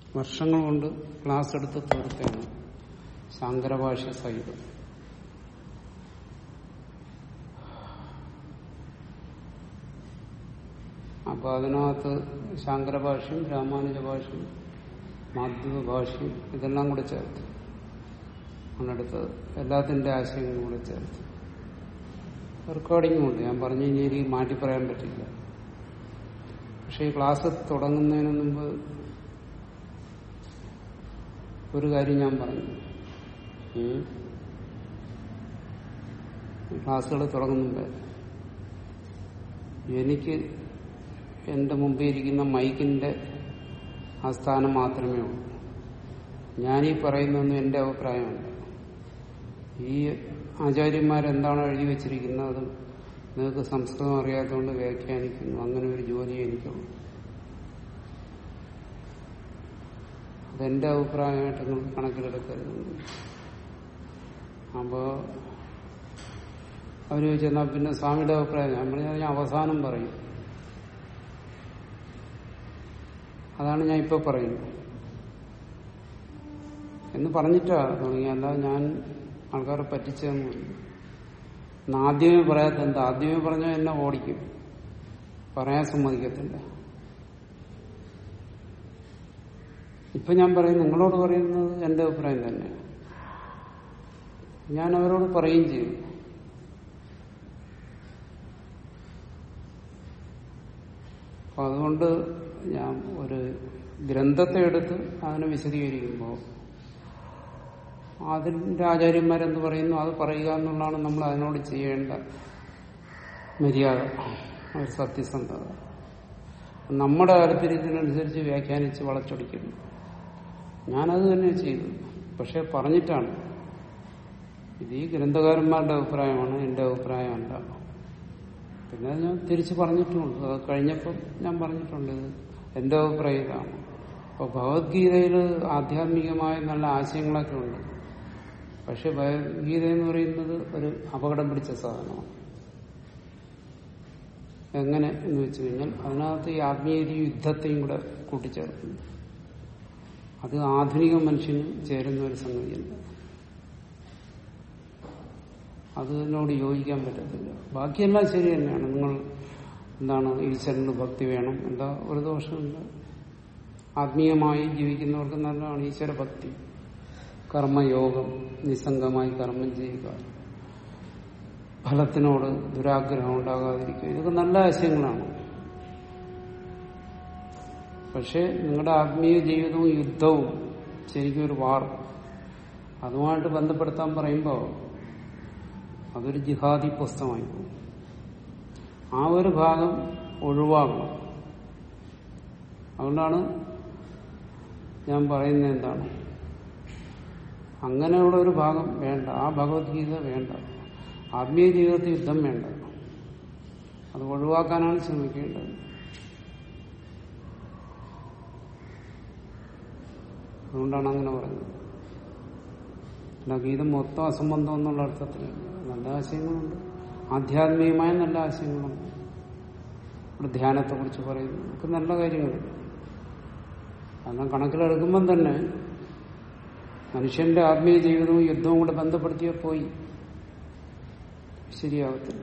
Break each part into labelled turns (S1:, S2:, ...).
S1: വർഷങ്ങൾ കൊണ്ട് ക്ലാസ് എടുത്ത് തീർത്താണ് ശാങ്കരഭാഷ്യ സഹിതം അപ്പൊ അതിനകത്ത് ശാങ്കരഭാഷ്യം രാമാനുജ ഭാഷ്യം മാധ്യമ ഭാഷ്യം ഇതെല്ലാം കൂടെ ചേർത്ത് ആണെടുത്തത് എല്ലാത്തിന്റെ ആശയങ്ങളും കൂടെ ചേർത്ത് റെക്കോർഡിംഗും ഉണ്ട് ഞാൻ പറഞ്ഞു ഇനി എനിക്ക് മാറ്റി പറയാൻ പറ്റില്ല പക്ഷെ ഈ ക്ലാസ് തുടങ്ങുന്നതിന് മുമ്പ് ഒരു കാര്യം ഞാൻ പറഞ്ഞു ഉം. ഈ ക്ലാസ്സുകൾ തുടങ്ങുന്നുമ്പ് എനിക്ക് എന്റെ മുമ്പിൽ ഇരിക്കുന്ന മൈക്കിന്റെ ആ സ്ഥാനം മാത്രമേ ഉള്ളൂ ഞാനീ പറയുന്നൊന്നും എന്റെ അഭിപ്രായമല്ല ഈ ആചാര്യന്മാരെന്താണോ എഴുതി വെച്ചിരിക്കുന്നത് അത് നിങ്ങൾക്ക് സംസ്കൃതം അറിയാത്തതുകൊണ്ട് വ്യാഖ്യാനിക്കുന്നു അങ്ങനെ ഒരു ജോലി എനിക്കുള്ളൂ അതെന്റെ അഭിപ്രായമായിട്ട് നിങ്ങൾ കണക്കിലെടുക്കരുത് അപ്പോ അവര് ചോദിച്ചെന്നാ പിന്നെ സ്വാമിയുടെ അഭിപ്രായം ഞാൻ പറഞ്ഞാൽ ഞാൻ അവസാനം പറയും അതാണ് ഞാൻ ഇപ്പൊ പറയുന്നത് എന്ന് പറഞ്ഞിട്ടാ തുടങ്ങി അല്ലാതെ ഞാൻ ആൾക്കാരെ പറ്റിച്ചതെന്ന് ആദ്യമേ പറയാത്ത എന്താ ആദ്യമേ പറഞ്ഞാൽ എന്നെ ഓടിക്കും പറയാൻ സമ്മതിക്കത്തില്ല ഇപ്പൊ ഞാൻ പറയും നിങ്ങളോട് പറയുന്നത് എന്റെ അഭിപ്രായം തന്നെ ഞാൻ അവരോട് പറയുകയും ചെയ്യും അപ്പൊ അതുകൊണ്ട് ഞാൻ ഒരു ഗ്രന്ഥത്തെ എടുത്ത് അതിനെ വിശദീകരിക്കുമ്പോൾ അതിന്റെ ആചാര്യന്മാരെന്ത് പറയുന്നു അത് പറയുക എന്നുള്ളതാണ് നമ്മൾ അതിനോട് ചെയ്യേണ്ട മര്യാദ ഒരു സത്യസന്ധത നമ്മുടെ താല്പര്യത്തിനനുസരിച്ച് വ്യാഖ്യാനിച്ച് വളച്ചൊടിക്കുന്നു ഞാനത് തന്നെ ചെയ്തു പക്ഷെ പറഞ്ഞിട്ടാണ് ഇത് ഈ ഗ്രന്ഥകാരന്മാരുടെ അഭിപ്രായമാണ് എന്റെ അഭിപ്രായമല്ല പിന്നെ ഞാൻ തിരിച്ചു പറഞ്ഞിട്ടുമുണ്ട് അത് കഴിഞ്ഞപ്പം ഞാൻ പറഞ്ഞിട്ടുണ്ട് ഇത് എന്റെ അഭിപ്രായം ഇതാണ് അപ്പൊ ഭഗവത്ഗീതയിൽ ആധ്യാത്മികമായ നല്ല ആശയങ്ങളൊക്കെ ഉണ്ട് പക്ഷെ ഭഗവത്ഗീത എന്ന് പറയുന്നത് ഒരു അപകടം പിടിച്ച സാധനമാണ് എങ്ങനെ എന്ന് വെച്ച് കഴിഞ്ഞാൽ അതിനകത്ത് ഈ ആത്മീയതയും യുദ്ധത്തെയും കൂടെ കൂട്ടിച്ചേർക്കുന്നു അത് ആധുനിക മനുഷ്യന് ചേരുന്ന ഒരു സംഗതിയല്ല അതിനോട് യോജിക്കാൻ പറ്റത്തില്ല ബാക്കിയെല്ലാം ശരി തന്നെയാണ് നിങ്ങൾ എന്താണ് ഈശ്വരന് ഭക്തി വേണം എന്താ ഒരു ദോഷമില്ല ആത്മീയമായി ജീവിക്കുന്നവർക്ക് നല്ലതാണ് ഈശ്വര ഭക്തി കർമ്മയോഗം നിസ്സംഗമായി കർമ്മം ചെയ്യുക ഫലത്തിനോട് ദുരാഗ്രഹം ഉണ്ടാകാതിരിക്കുക ഇതൊക്കെ നല്ല ആശയങ്ങളാണ് പക്ഷെ നിങ്ങളുടെ ആത്മീയ ജീവിതവും യുദ്ധവും ശരിക്കും ഒരു വാർ അതുമായിട്ട് ബന്ധപ്പെടുത്താൻ പറയുമ്പോൾ അതൊരു ജിഹാദി പുസ്തകമായി പോകും ആ ഒരു ഭാഗം ഒഴിവാക്കണം അതുകൊണ്ടാണ് ഞാൻ പറയുന്നത് എന്താണ് അങ്ങനെയുള്ള ഒരു ഭാഗം വേണ്ട ആ ഭഗവത്ഗീത വേണ്ട ആത്മീയ ജീവിതത്തിൽ യുദ്ധം വേണ്ട അത് ഒഴിവാക്കാനാണ് ശ്രമിക്കേണ്ടത് അതുകൊണ്ടാണ് അങ്ങനെ പറയുന്നത് അല്ല ഗീതം മൊത്തം അസംബന്ധം എന്നുള്ള അർത്ഥത്തിലല്ല നല്ല ആശയങ്ങളുണ്ട് ആധ്യാത്മികമായ നല്ല ആശയങ്ങളുണ്ട് ഇവിടെ ധ്യാനത്തെ കുറിച്ച് പറയുന്നു ഒക്കെ നല്ല കാര്യങ്ങളുണ്ട് കാരണം കണക്കിലെടുക്കുമ്പം തന്നെ മനുഷ്യന്റെ ആത്മീയ ജീവിതവും യുദ്ധവും കൂടെ ബന്ധപ്പെടുത്തിയ പോയി ശരിയാവത്തില്ല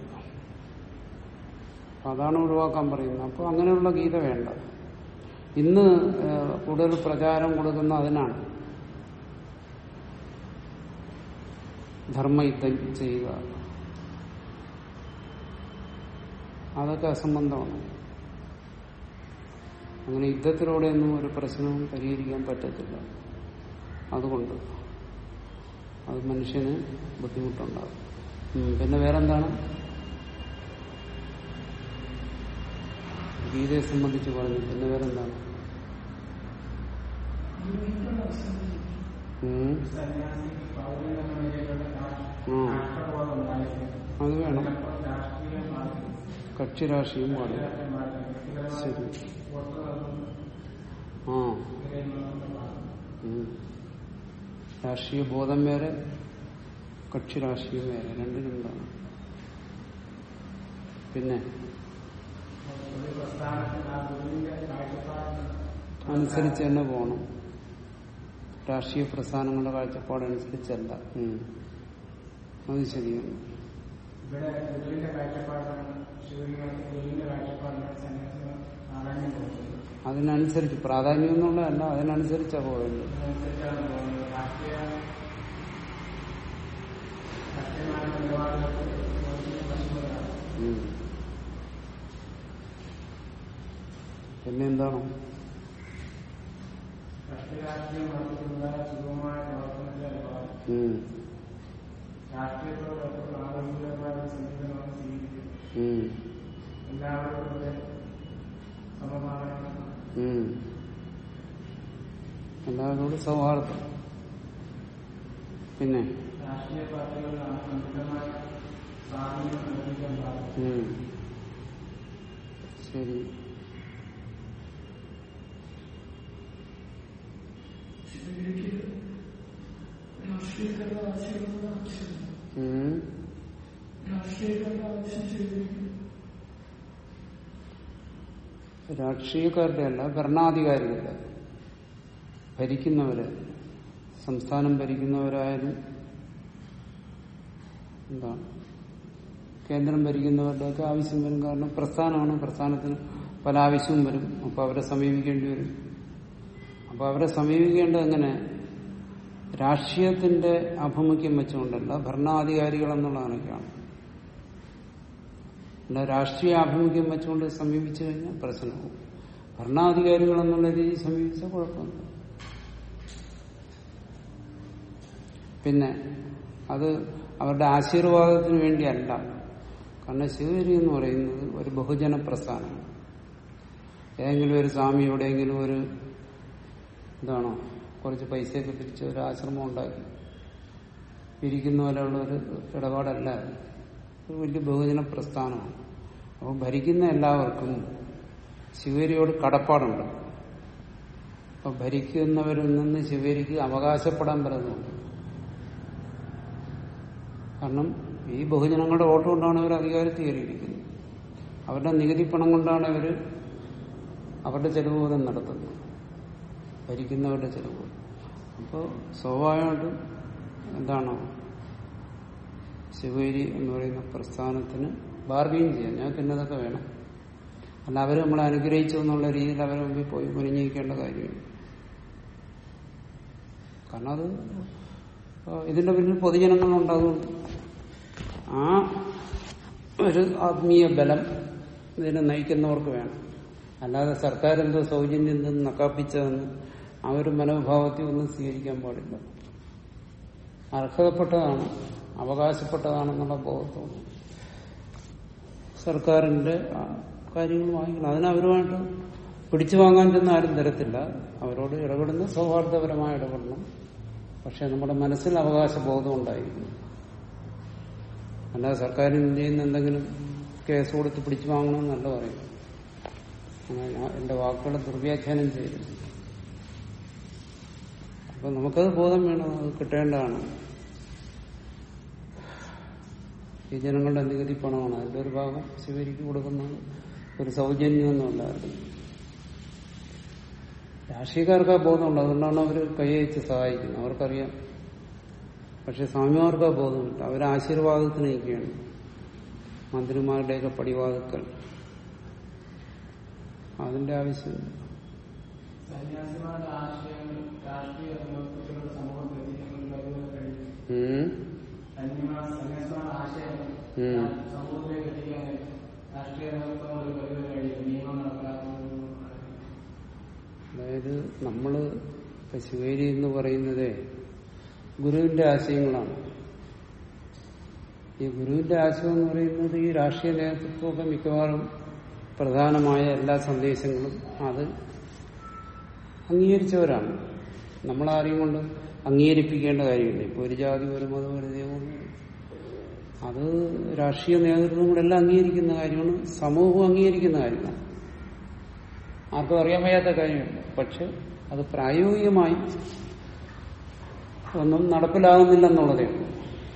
S1: അപ്പൊ അതാണ് ഒഴിവാക്കാൻ പറയുന്നത് അപ്പോൾ അങ്ങനെയുള്ള ഗീത വേണ്ട ഇന്ന് ഏഹ്, കൂടുതൽ പ്രചാരം കൊടുക്കുന്ന അതിനാണ് ധർമ്മയുദ്ധം ചെയ്യുക അതൊക്കെ അസംബന്ധമാണ് അങ്ങനെ യുദ്ധത്തിലൂടെയൊന്നും ഒരു പ്രശ്നവും പരിഹരിക്കാൻ പറ്റത്തില്ല അതുകൊണ്ട് അത് മനുഷ്യന് ബുദ്ധിമുട്ടുണ്ടാകും ഉം, പിന്നെ വേറെന്താണ് ഗീതയെ സംബന്ധിച്ച് പറഞ്ഞു പിന്നെ വേറെന്താണ് ഉം. ഉം. അത് വേണം കക്ഷി രാഷ്ട്രീയം പാടില്ല ശരി ആ ഉം. രാഷ്ട്രീയ ബോധം വേറെ കക്ഷി രാഷ്ട്രീയം വേറെ രണ്ടിനും ഉണ്ടാണ് പിന്നെ അനുസരിച്ച് തന്നെ പോകണം രാഷ്ട്രീയ പ്രസ്ഥാനങ്ങളുടെ കാഴ്ചപ്പാടനുസരിച്ചല്ല ഉം. അത് ശരിയാണ്
S2: ഇവിടെ ഗുരുവിന്റെ കാഴ്ചപ്പാടാണ് ശിവലിംഗം ഗുരുവിന്റെ കാഴ്ചപ്പാടിനാണ് സന്യാസികൾ പ്രാധാന്യം കൊടുക്കുന്നത്
S1: അതിനനുസരിച്ച് പ്രാധാന്യം എന്നുള്ളതല്ല അതിനനുസരിച്ചാ പോയത്
S2: അതനുസരിച്ചാണ് പോകുന്നത് രാഷ്ട്രീയ രാഷ്ട്രീയമായ നിലപാടുകൾക്ക് പശുക്കളാണ്
S1: ഉം. പിന്നെ എന്താണ്
S2: രാഷ്ട്രീയ രാഷ്ട്രീയം നടത്തുന്നതായ സുഗമമായ പ്രവർത്തനത്തിന്റെ നിലപാട്
S1: ഉം.
S2: രാഷ്ട്രീയത്തോട് എപ്പോഴും ആരോഗ്യപരമായ ഒരു സമീപനമാണ് സ്വീകരിക്കുന്നത്
S1: ഉം.
S2: എല്ലാവരും ഇവിടെ സമമാണ്
S1: ഉം. എല്ലാവരോടും സൗഹാർദ്ദം പിന്നെ
S2: രാഷ്ട്രീയ പാർട്ടികളിലാണ് അമിതമായ സ്വാധീനം നിർമ്മിക്കാൻ പാടില്ല
S1: ഉം. ശരി
S3: രാഷ്ട്രീയക്കാരുടെ ആശയങ്ങളുടെ ആവശ്യമില്ല
S1: ഉം.
S3: രാഷ്ട്രീയക്കാരുടെ ആവശ്യം ചെയ്തിരിക്കുന്നു
S1: രാഷ്ട്രീയക്കാരുടെ അല്ല ഭരണാധികാരികളുടെ ഭരിക്കുന്നവര് സംസ്ഥാനം ഭരിക്കുന്നവരായാലും എന്താണ് കേന്ദ്രം ഭരിക്കുന്നവരുടെയൊക്കെ ആവശ്യം വരും കാരണം പ്രസ്ഥാനമാണ് പ്രസ്ഥാനത്തിന് പല ആവശ്യവും വരും അപ്പൊ അവരെ സമീപിക്കേണ്ടി വരും അപ്പൊ അവരെ സമീപിക്കേണ്ടത് എങ്ങനെ രാഷ്ട്രീയത്തിന്റെ ആഭിമുഖ്യം വെച്ചുകൊണ്ടല്ല ഭരണാധികാരികൾ എന്നുള്ള കണക്കാണ് അല്ല രാഷ്ട്രീയ ആഭിമുഖ്യം വെച്ചുകൊണ്ട് സമീപിച്ചു കഴിഞ്ഞാൽ പ്രശ്നമാകും ഭരണാധികാരികൾ എന്നുള്ള രീതിയിൽ സമീപിച്ചാൽ കുഴപ്പമില്ല പിന്നെ അത് അവരുടെ ആശീർവാദത്തിന് വേണ്ടിയല്ല കാരണം ശിവഗിരി എന്ന് പറയുന്നത് ഒരു ബഹുജന പ്രസ്ഥാനമാണ് ഏതെങ്കിലും ഒരു സ്വാമി എവിടെയെങ്കിലും ഒരു എന്താണോ കുറച്ച് പൈസയൊക്കെ പിരിച്ച് ഒരു ആശ്രമം ഉണ്ടാക്കി പിരിക്കുന്ന പോലെയുള്ള ഒരു ഇടപാടല്ല അത്. ഒരു വലിയ ബഹുജന പ്രസ്ഥാനമാണ് അപ്പോൾ ഭരിക്കുന്ന എല്ലാവർക്കും ശിവരിയോട് കടപ്പാടുണ്ട് അപ്പൊ ഭരിക്കുന്നവരിൽ നിന്ന് ശിവരിക്ക് അവകാശപ്പെടാൻ പറ്റുന്നുണ്ട് കാരണം ഈ ബഹുജനങ്ങളുടെ വോട്ട് കൊണ്ടാണ് അവർ അധികാരത്തിൽ കയറിയിരിക്കുന്നത് അവരുടെ നികുതി പണം കൊണ്ടാണ് അവർ അവരുടെ ചെലവ് പോലും നടത്തുന്നത് ഭരിക്കുന്നവരുടെ ചെലവ് അപ്പോൾ സ്വാഭാവികമായിട്ടും എന്താണ് ശിവഗിരി എന്ന് പറയുന്ന പ്രസ്ഥാനത്തിന് ബാർഗെയിൻ ചെയ്യാം ഞങ്ങൾക്ക് ഇന്നതൊക്കെ വേണം അല്ല അവർ നമ്മളെ അനുഗ്രഹിച്ചു എന്നുള്ള രീതിയിൽ അവരെ മുമ്പിൽ പോയി മുനിഞ്ഞിരിക്കേണ്ട കാര്യമില്ല കാരണം അത് ഇതിന്റെ പിന്നിൽ പൊതുജനങ്ങളുണ്ടാകുന്നുണ്ട് ആ ഒരു ആത്മീയ ബലം ഇതിനെ നയിക്കുന്നവർക്ക് വേണം അല്ലാതെ സർക്കാർ എന്തോ സൗജന്യം നിന്ന് നക്കാപ്പിച്ചതെന്ന് ആ ഒരു മനോഭാവത്തിൽ ഒന്നും സ്വീകരിക്കാൻ പാടില്ല അർഹതപ്പെട്ടതാണ് അവകാശപ്പെട്ടതാണെന്നുള്ള ബോധത്തോട് സർക്കാരിന്റെ ആ കാര്യങ്ങൾ വാങ്ങിക്കണം അതിനവരുമായിട്ട് പിടിച്ചു വാങ്ങാൻ ചെന്ന് ആരും തരത്തില്ല അവരോട് ഇടപെടുന്ന സൗഹാർദ്ദപരമായി ഇടപെടണം പക്ഷെ നമ്മുടെ മനസ്സിൽ അവകാശ ബോധം ഉണ്ടായിരിക്കും അല്ലാതെ സർക്കാരിന് ചെയ്യുന്ന എന്തെങ്കിലും കേസ് കൊടുത്ത് പിടിച്ചു വാങ്ങണമെന്നല്ല പറയും അങ്ങനെ ഞാൻ എന്റെ വാക്കുകളെ ദുർവ്യാഖ്യാനം ചെയ്തു അപ്പൊ നമുക്കത് ബോധം വേണം അത് കിട്ടേണ്ടതാണ് ഈ ജനങ്ങളുടെ നികുതി പണമാണ് അതിന്റെ ഒരു ഭാഗം ശിവരിക്ക് കൊടുക്കുന്നത് ഒരു സൗജന്യമൊന്നുമല്ല രാഷ്ട്രീയക്കാർക്ക് ആ ബോധമുണ്ട് അതുകൊണ്ടാണ് അവർ കൈയച്ച് സഹായിക്കുന്നത് അവർക്കറിയാം പക്ഷെ സ്വാമിമാർക്ക് ആ ബോധമില്ല അവർ ആശീർവാദത്തിന് നിൽക്കുകയാണ് മന്ത്രിമാരുടെയൊക്കെ പടിവാതുക്കൽ അതിന്റെ ആവശ്യമില്ല
S2: സന്യാസിമാരുടെ ആശയങ്ങൾ രാഷ്ട്രീയ സമൂഹത്തിലുള്ള സമൂഹം പ്രതിനിധികളുടെ കഴിവുകൾ കഴിയും
S1: ഉം.
S2: സന്യമാ- സന്യാസിമാരുടെ ആശയങ്ങൾ
S1: ഉം.
S2: സമൂഹത്തിലേക്ക് എത്തിക്കാൻ രാഷ്ട്രീയ നേതൃത്വം ഒരു പരിധി കഴിയും നിയമം നടപ്പിലാക്കുന്നത്
S1: അതായത് നമ്മള് ഇപ്പൊ ശിവേരി എന്ന് പറയുന്നത് ഗുരുവിന്റെ ആശയങ്ങളാണ് ഈ ഗുരുവിന്റെ ആശയം എന്ന് പറയുന്നത് ഈ രാഷ്ട്രീയ നേതൃത്വമൊക്കെ മിക്കവാറും പ്രധാനമായ എല്ലാ സന്ദേശങ്ങളും അത് അംഗീകരിച്ചവരാണ് നമ്മളാരെയും കൊണ്ട് അംഗീകരിപ്പിക്കേണ്ട കാര്യമില്ല ഇപ്പൊ ഒരു ജാതി ഒരു മതം ഒരു ദൈവം അത് രാഷ്ട്രീയ നേതൃത്വങ്ങളെല്ലാം അംഗീകരിക്കുന്ന കാര്യമാണ് സമൂഹം അംഗീകരിക്കുന്ന കാര്യമാണ് ആർക്കും അറിയാൻ വയ്യാത്ത കാര്യമല്ല പക്ഷെ അത് പ്രായോഗികമായി ഒന്നും നടപ്പിലാകുന്നില്ലെന്നുള്ളതേ ഉള്ളൂ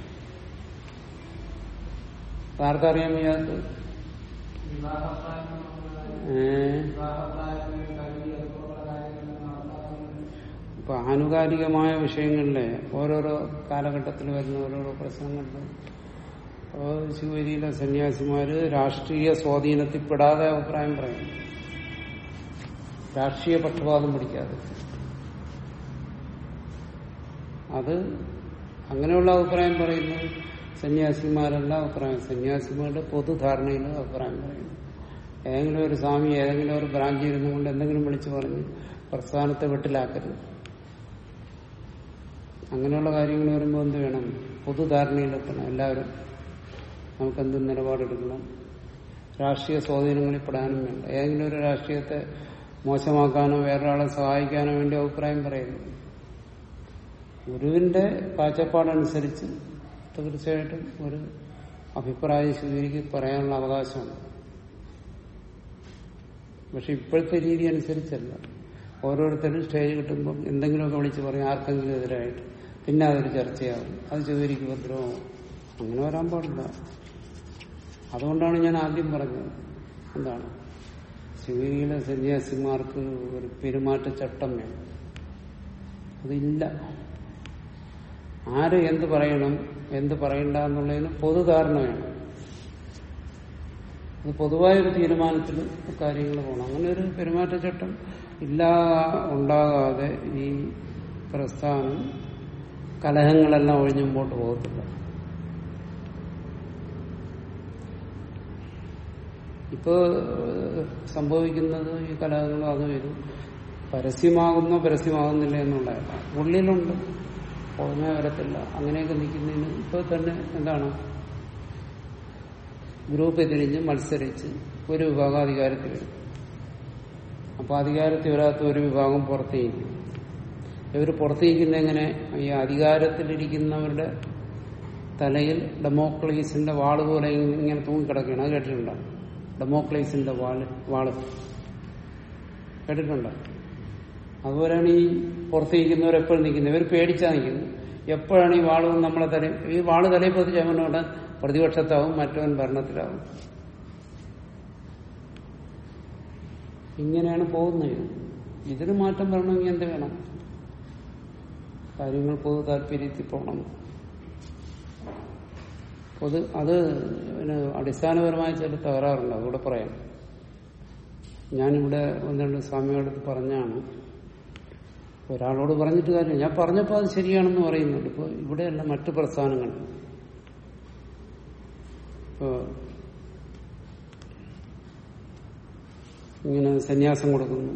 S1: ആർക്കറിയാൻ വയ്യാത്തത്
S2: വിവാഹപ്രായം
S1: ഏ
S2: വിവാഹപ്രായത്തിന് കരുതി അതുപോലുള്ള കാര്യങ്ങൾ നടത്താറുണ്ട്
S1: ഇപ്പൊ ആനുകാലികമായ വിഷയങ്ങളിലെ ഓരോരോ കാലഘട്ടത്തിൽ വരുന്ന ഓരോരോ പ്രശ്നങ്ങളിൽ ശിവരിയിലെ സന്യാസിമാര് രാഷ്ട്രീയ സ്വാധീനത്തിൽപ്പെടാതെ അഭിപ്രായം പറയും രാഷ്ട്രീയ പക്ഷപാതം പിടിക്കാതെ അത് അങ്ങനെയുള്ള അഭിപ്രായം പറയുന്നത് സന്യാസിമാരല്ല അഭിപ്രായം സന്യാസിമാരുടെ പൊതുധാരണയിൽ അഭിപ്രായം പറയുന്നു ഏതെങ്കിലും ഒരു സ്വാമി ഏതെങ്കിലും ഒരു ബ്രാഞ്ചിൽ ഇരുന്നു കൊണ്ട് എന്തെങ്കിലും വിളിച്ചു പറഞ്ഞ് പ്രസ്ഥാനത്തെ വെട്ടിലാക്കരുത് അങ്ങനെയുള്ള കാര്യങ്ങൾ വരുമ്പോൾ എന്ത് വേണം പൊതുധാരണയിലെത്തണം എല്ലാവരും നമുക്ക് എന്ത് നിലപാടെടുക്കണം രാഷ്ട്രീയ സ്വാധീനങ്ങളിൽ പെടാനും വേണ്ട ഏതെങ്കിലും ഒരു രാഷ്ട്രീയത്തെ മോശമാക്കാനോ വേറൊരാളെ സഹായിക്കാനോ വേണ്ടി അഭിപ്രായം പറയുന്നു ഗുരുവിന്റെ കാഴ്ചപ്പാടനുസരിച്ച് തീർച്ചയായിട്ടും ഒരു അഭിപ്രായം ശിവരിക്ക് പറയാനുള്ള അവകാശമുണ്ട് പക്ഷെ ഇപ്പോഴത്തെ രീതി അനുസരിച്ചല്ല ഓരോരുത്തരും സ്റ്റേജ് കിട്ടുമ്പം എന്തെങ്കിലുമൊക്കെ വിളിച്ച് പറയും ആർക്കെങ്കിലും എതിരായിട്ട് പിന്നെ അതൊരു ചർച്ചയാകും അത് ശിവരിക്ക് ഭദ്രമാവും അങ്ങനെ വരാൻ പാടില്ല അതുകൊണ്ടാണ് ഞാൻ ആദ്യം പറഞ്ഞത് എന്താണ് ശിവരിയിലെ സന്യാസിമാർക്ക് ഒരു പെരുമാറ്റച്ചട്ടം വേണം അതില്ല ആര് എന്ത് പറയണം എന്ത് പറയണ്ട എന്നുള്ളതിന് പൊതുധാരണ വേണം അത് പൊതുവായൊരു തീരുമാനത്തിൽ കാര്യങ്ങൾ പോകണം അങ്ങനെ ഒരു പെരുമാറ്റച്ചട്ടം ഇല്ലാ ഉണ്ടാകാതെ ഈ പ്രസ്ഥാനം കലഹങ്ങളെല്ലാം ഒഴിഞ്ഞു മുമ്പോട്ട് പോകത്തില്ല ഇപ്പോ ഏഹ്, സംഭവിക്കുന്നത് ഈ കലഹങ്ങളും അതും ഇതും പരസ്യമാകുന്നോ പരസ്യമാകുന്നില്ല എന്നുള്ളതല്ല ഉള്ളിലുണ്ട് പുറമേ വരത്തില്ല അങ്ങനെയൊക്കെ നിൽക്കുന്നതിന് ഇപ്പൊ തന്നെ എന്താണ് ഗ്രൂപ്പ് തിരിഞ്ഞ് മത്സരിച്ച് ഒരു വിഭാഗം അധികാരത്തിൽ വരും അപ്പൊ അധികാരത്തിൽ വരാത്ത ഒരു വിഭാഗം പുറത്തേക്കും ഇവർ പുറത്തേക്കുന്ന എങ്ങനെ ഈ അധികാരത്തിലിരിക്കുന്നവരുടെ തലയിൽ ഡെമോക്രേസിന്റെ വാള് പോലെ ഇങ്ങനെ തൂങ്ങിക്കിടക്കുകയാണ് അത് കേട്ടിട്ടുണ്ടോ ഡെമോക്രേസിന്റെ വാള് വാള് കേട്ടിട്ടുണ്ടോ അതുപോലെയാണ് ഈ പുറത്തേക്കുന്നവർ എപ്പോഴും നിൽക്കുന്നത് ഇവർ പേടിച്ചാ നിൽക്കുന്നത് എപ്പോഴാണ് ഈ വാള് നമ്മളെ തല ഈ വാള് തലയിൽ പതിച്ച് അവനോട് പ്രതിപക്ഷത്താവും മറ്റവൻ ഭരണത്തിലാവും ഇങ്ങനെയാണ് പോകുന്നത് ഇതിന് മാറ്റം വരണമെങ്കിൽ എന്ത് വേണം കാര്യങ്ങൾ പൊതു താല്പര്യത്തിൽ പോകണം പൊതു അത് പിന്നെ അടിസ്ഥാനപരമായ ചില തകരാറുണ്ട് അതുകൂടെ പറയാം ഞാനിവിടെ ഒന്ന് രണ്ട് സ്വാമികളടുത്ത് പറഞ്ഞാണ് ഒരാളോട് പറഞ്ഞിട്ട് കാര്യം ഞാൻ പറഞ്ഞപ്പോൾ അത് ശരിയാണെന്ന് പറയുന്നുണ്ട് ഇപ്പോൾ ഇവിടെയല്ല മറ്റു പ്രസ്ഥാനങ്ങൾ ഇപ്പോ ഇങ്ങനെ സന്യാസം കൊടുക്കുന്നു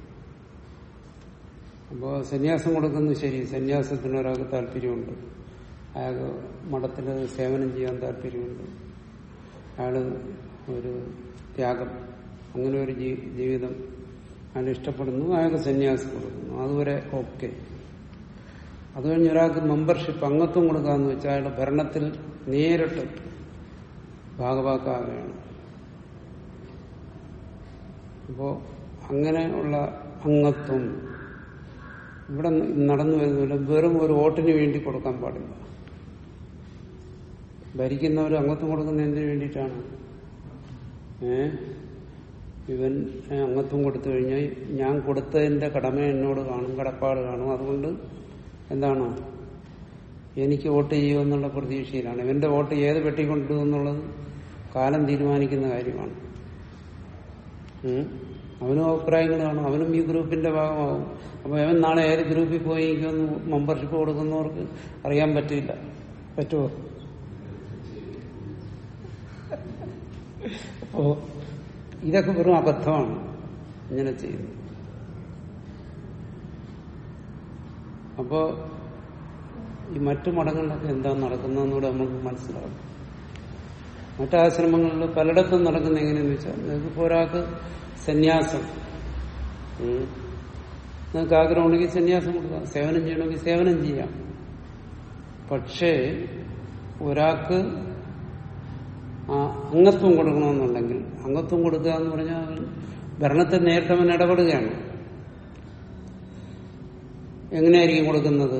S1: അപ്പോൾ സന്യാസം കൊടുക്കുന്നു ശരി സന്യാസത്തിന് ഒരാൾക്ക് താല്പര്യമുണ്ട് അയാൾക്ക് മഠത്തിൽ സേവനം ചെയ്യാൻ താല്പര്യമുണ്ട് അയാൾ ഒരു ത്യാഗം അങ്ങനെ ഒരു ജീ- ജീവിതം അയാൾ ഇഷ്ടപ്പെടുന്നു അയാൾക്ക് സന്യാസം കൊടുക്കുന്നു അതുവരെ ഓക്കെ അത് കഴിഞ്ഞ് ഒരാൾക്ക് മെമ്പർഷിപ്പ് അംഗത്വം കൊടുക്കാന്ന് വെച്ചാൽ അയാളുടെ ഭരണത്തിൽ നേരിട്ട് ഭാഗവാക്കാവുകയാണ് അപ്പോ അങ്ങനെയുള്ള അംഗത്വം ഇവിടെ നടന്നു വരുന്നില്ല വെറും ഒരു വോട്ടിന് വേണ്ടി കൊടുക്കാൻ പാടില്ല ഭരിക്കുന്നവർ അംഗത്വം കൊടുക്കുന്ന എന്തിനു വേണ്ടിയിട്ടാണ് ഏ ഇവൻ അംഗത്വം കൊടുത്തു കഴിഞ്ഞാൽ ഞാൻ കൊടുത്തതിന്റെ കടമ എന്നോട് കാണും കടപ്പാട് കാണും അതുകൊണ്ട് എന്താണ് എനിക്ക് വോട്ട് ചെയ്യുമെന്നുള്ള പ്രതീക്ഷയിലാണ് ഇവന്റെ വോട്ട് ഏത് പെട്ടിക്കൊണ്ടിടും എന്നുള്ളത് കാലം തീരുമാനിക്കുന്ന കാര്യമാണ് ഉം. അവനും അഭിപ്രായങ്ങൾ കാണും അവനും ഈ ഗ്രൂപ്പിന്റെ ഭാഗമാകും അപ്പൊ അവൻ നാളെ ഏത് ഗ്രൂപ്പിൽ പോയി എനിക്കൊന്ന് മെമ്പർഷിപ്പ് കൊടുക്കുന്നവർക്ക് അറിയാൻ പറ്റില്ല പറ്റുമോ അപ്പോ ഇതൊക്കെ വെറും അബദ്ധമാണ് ഇങ്ങനെ ചെയ്യുന്നത് അപ്പോ ഈ മറ്റു മഠങ്ങളിലൊക്കെ എന്താ നടക്കുന്നതെന്നൂടെ നമുക്ക് മനസ്സിലാകും മറ്റാശ്രമങ്ങളിൽ പലയിടത്തും നടക്കുന്ന എങ്ങനെയെന്ന് വെച്ചാൽ നിങ്ങൾക്ക് ഒരാൾക്ക് സന്യാസം ഉം. നിങ്ങൾക്ക് ആഗ്രഹമുണ്ടെങ്കിൽ സന്യാസം കൊടുക്കാം സേവനം ചെയ്യണമെങ്കിൽ സേവനം ചെയ്യാം പക്ഷേ ഒരാൾക്ക് ആ അംഗത്വം കൊടുക്കണമെന്നുണ്ടെങ്കിൽ അംഗത്വം കൊടുക്കുക എന്ന് പറഞ്ഞാൽ അവൻ ഭരണത്തെ നേരിട്ടവൻ ഇടപെടുകയാണ് എങ്ങനെയായിരിക്കും കൊടുക്കുന്നത്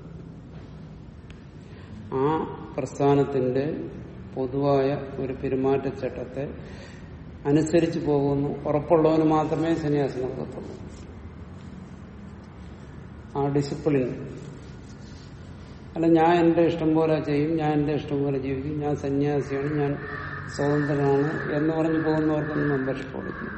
S1: ആ പ്രസ്ഥാനത്തിന്റെ പൊതുവായ ഒരു പെരുമാറ്റച്ചട്ടത്തെ അനുസരിച്ച് പോകുന്നു ഉറപ്പുള്ളവന് മാത്രമേ സന്യാസം കൊടുക്കത്തുള്ളൂ ആ ഡിസിപ്ലിൻ അല്ല ഞാൻ എന്റെ ഇഷ്ടം പോലെ ചെയ്യും ഞാൻ എന്റെ ഇഷ്ടം പോലെ ജീവിക്കും ഞാൻ സന്യാസിയാണ് ഞാൻ സ്വതന്ത്രനാണ് എന്ന് പറഞ്ഞ് പോകുന്നവർക്കൊന്നും മെമ്പർഷിപ്പ് കൊടുക്കില്ല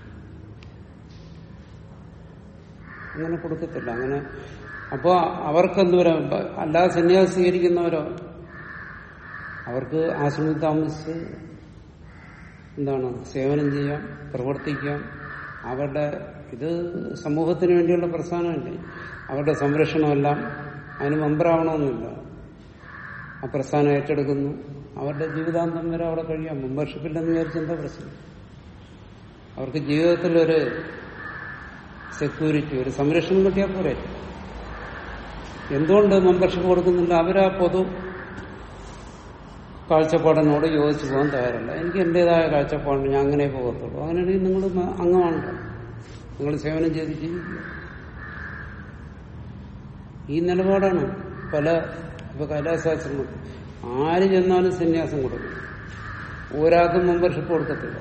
S1: അങ്ങനെ കൊടുക്കത്തില്ല അങ്ങനെ അപ്പോ അവർക്കെന്ത് വരാം അല്ലാതെ സന്യാസം സ്വീകരിക്കുന്നവരോ അവർക്ക് ആശ്രമത്തിൽ താമസിച്ച് എന്താണ് സേവനം ചെയ്യാം പ്രവർത്തിക്കാം അവരുടെ ഇത് സമൂഹത്തിന് വേണ്ടിയുള്ള പ്രസ്ഥാനമല്ലേ അവരുടെ സംരക്ഷണമെല്ലാം അതിന് മെമ്പറാവണമെന്നില്ല ആ പ്രസ്ഥാനം ഏറ്റെടുക്കുന്നു അവരുടെ ജീവിതാന്തം വരെ അവിടെ കഴിയാം മെമ്പർഷിപ്പില്ലെന്ന് വിചാരിച്ച എന്താ പ്രശ്നം അവർക്ക് ജീവിതത്തിൽ ഒരു സെക്യൂരിറ്റി ഒരു സംരക്ഷണം കിട്ടിയാൽ പോരെ എന്തുകൊണ്ട് മെമ്പർഷിപ്പ് കൊടുക്കുന്നില്ല അവരാ പൊതു കാഴ്ചപ്പാടിനോട് യോജിച്ചു പോകാൻ തയ്യാറല്ല എനിക്ക് എന്റേതായ കാഴ്ചപ്പാടുണ്ട് ഞാൻ അങ്ങനെ പോകത്തുള്ളൂ അങ്ങനെയാണെങ്കിൽ നിങ്ങൾ അംഗമാണല്ലോ നിങ്ങൾ സേവനം ചെയ്ത് ജീവിക്കുക ഈ നിലപാടാണ് പല ഇപ്പൊ കൈലാസാശ്രമത്തിൽ ആര് ചെന്നാലും സന്യാസം കൊടുക്കും ഒരാൾക്കും മെമ്പർഷിപ്പ് കൊടുക്കത്തില്ല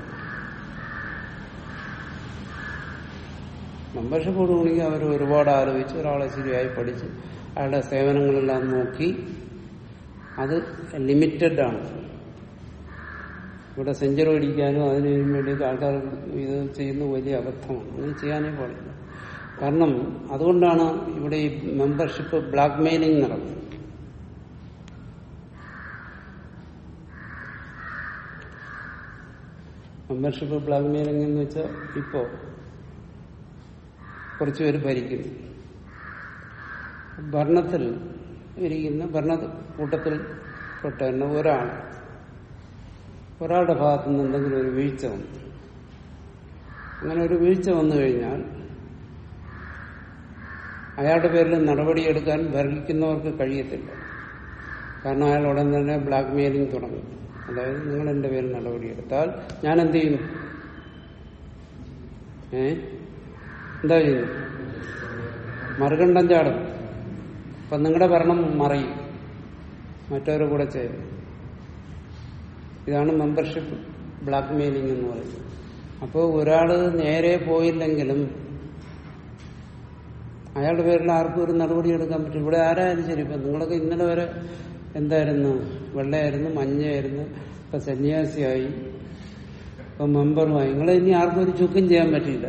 S1: മെമ്പർഷിപ്പ് കൊടുക്കണമെങ്കിൽ അവർ ഒരുപാട് ആലോചിച്ച് ഒരാളെ ശരിയായി പഠിച്ച് അയാളുടെ സേവനങ്ങളെല്ലാം നോക്കി അത് ലിമിറ്റഡ് ആണ് ഇവിടെ സെഞ്ചുറി അടിക്കാനും അതിനു വേണ്ടി ആൾക്കാർ ഇത് ചെയ്യുന്ന വലിയ അബദ്ധമാണ് അങ്ങനെ ചെയ്യാനേ പാടില്ല കാരണം അതുകൊണ്ടാണ് ഇവിടെ ഈ മെമ്പർഷിപ്പ് ബ്ലാക്ക് മെയിലിംഗ് നടക്കുന്നത് മെമ്പർഷിപ്പ് ബ്ലാക്ക് മെയിലിംഗ് എന്ന് വെച്ചാൽ ഇപ്പോ കുറച്ചുപേര് ഭരിക്കുന്നു ഭരണത്തിൽ ഇരിക്കുന്ന ഭരണ കൂട്ടത്തിൽ പെട്ട തന്നെ ഒരാൾ ഒരാളുടെ ഭാഗത്തു നിന്ന് എന്തെങ്കിലും ഒരു വീഴ്ച വന്നു അങ്ങനെ ഒരു വീഴ്ച വന്നു കഴിഞ്ഞാൽ അയാളുടെ പേരിൽ നടപടിയെടുക്കാൻ ഭരിക്കുന്നവർക്ക് കഴിയത്തില്ല കാരണം അയാൾ ഉടൻ തന്നെ ബ്ലാക്ക് മെയിലിംഗ് തുടങ്ങും അതായത് നിങ്ങൾ എന്റെ പേരിൽ നടപടിയെടുത്താൽ ഞാൻ എന്ത് ചെയ്യുന്നു ഏ എന്താ ചെയ്യുന്നു മറുകണ്ഠം ചാടും അപ്പൊ നിങ്ങളുടെ ഭരണം മറയും മറ്റവരുടെ കൂടെ ചെയ്യും ഇതാണ് മെമ്പർഷിപ്പ് ബ്ലാക്ക് മെയിലിംഗ് എന്ന് പറയുന്നത് അപ്പോൾ ഒരാള് നേരെ പോയില്ലെങ്കിലും അയാളുടെ പേരിൽ ആർക്കും ഒരു നടപടി എടുക്കാൻ പറ്റും ഇവിടെ ആരായാലും ശരി ഇപ്പൊ നിങ്ങളൊക്കെ ഇന്നലെ വരെ എന്തായിരുന്നു വെള്ളയായിരുന്നു മഞ്ഞയായിരുന്നു ഇപ്പൊ സന്യാസിയായി ഇപ്പൊ മെമ്പറുമായി നിങ്ങളെ ഇനി ആർക്കും ഒരു ചുക്കും ചെയ്യാൻ പറ്റില്ല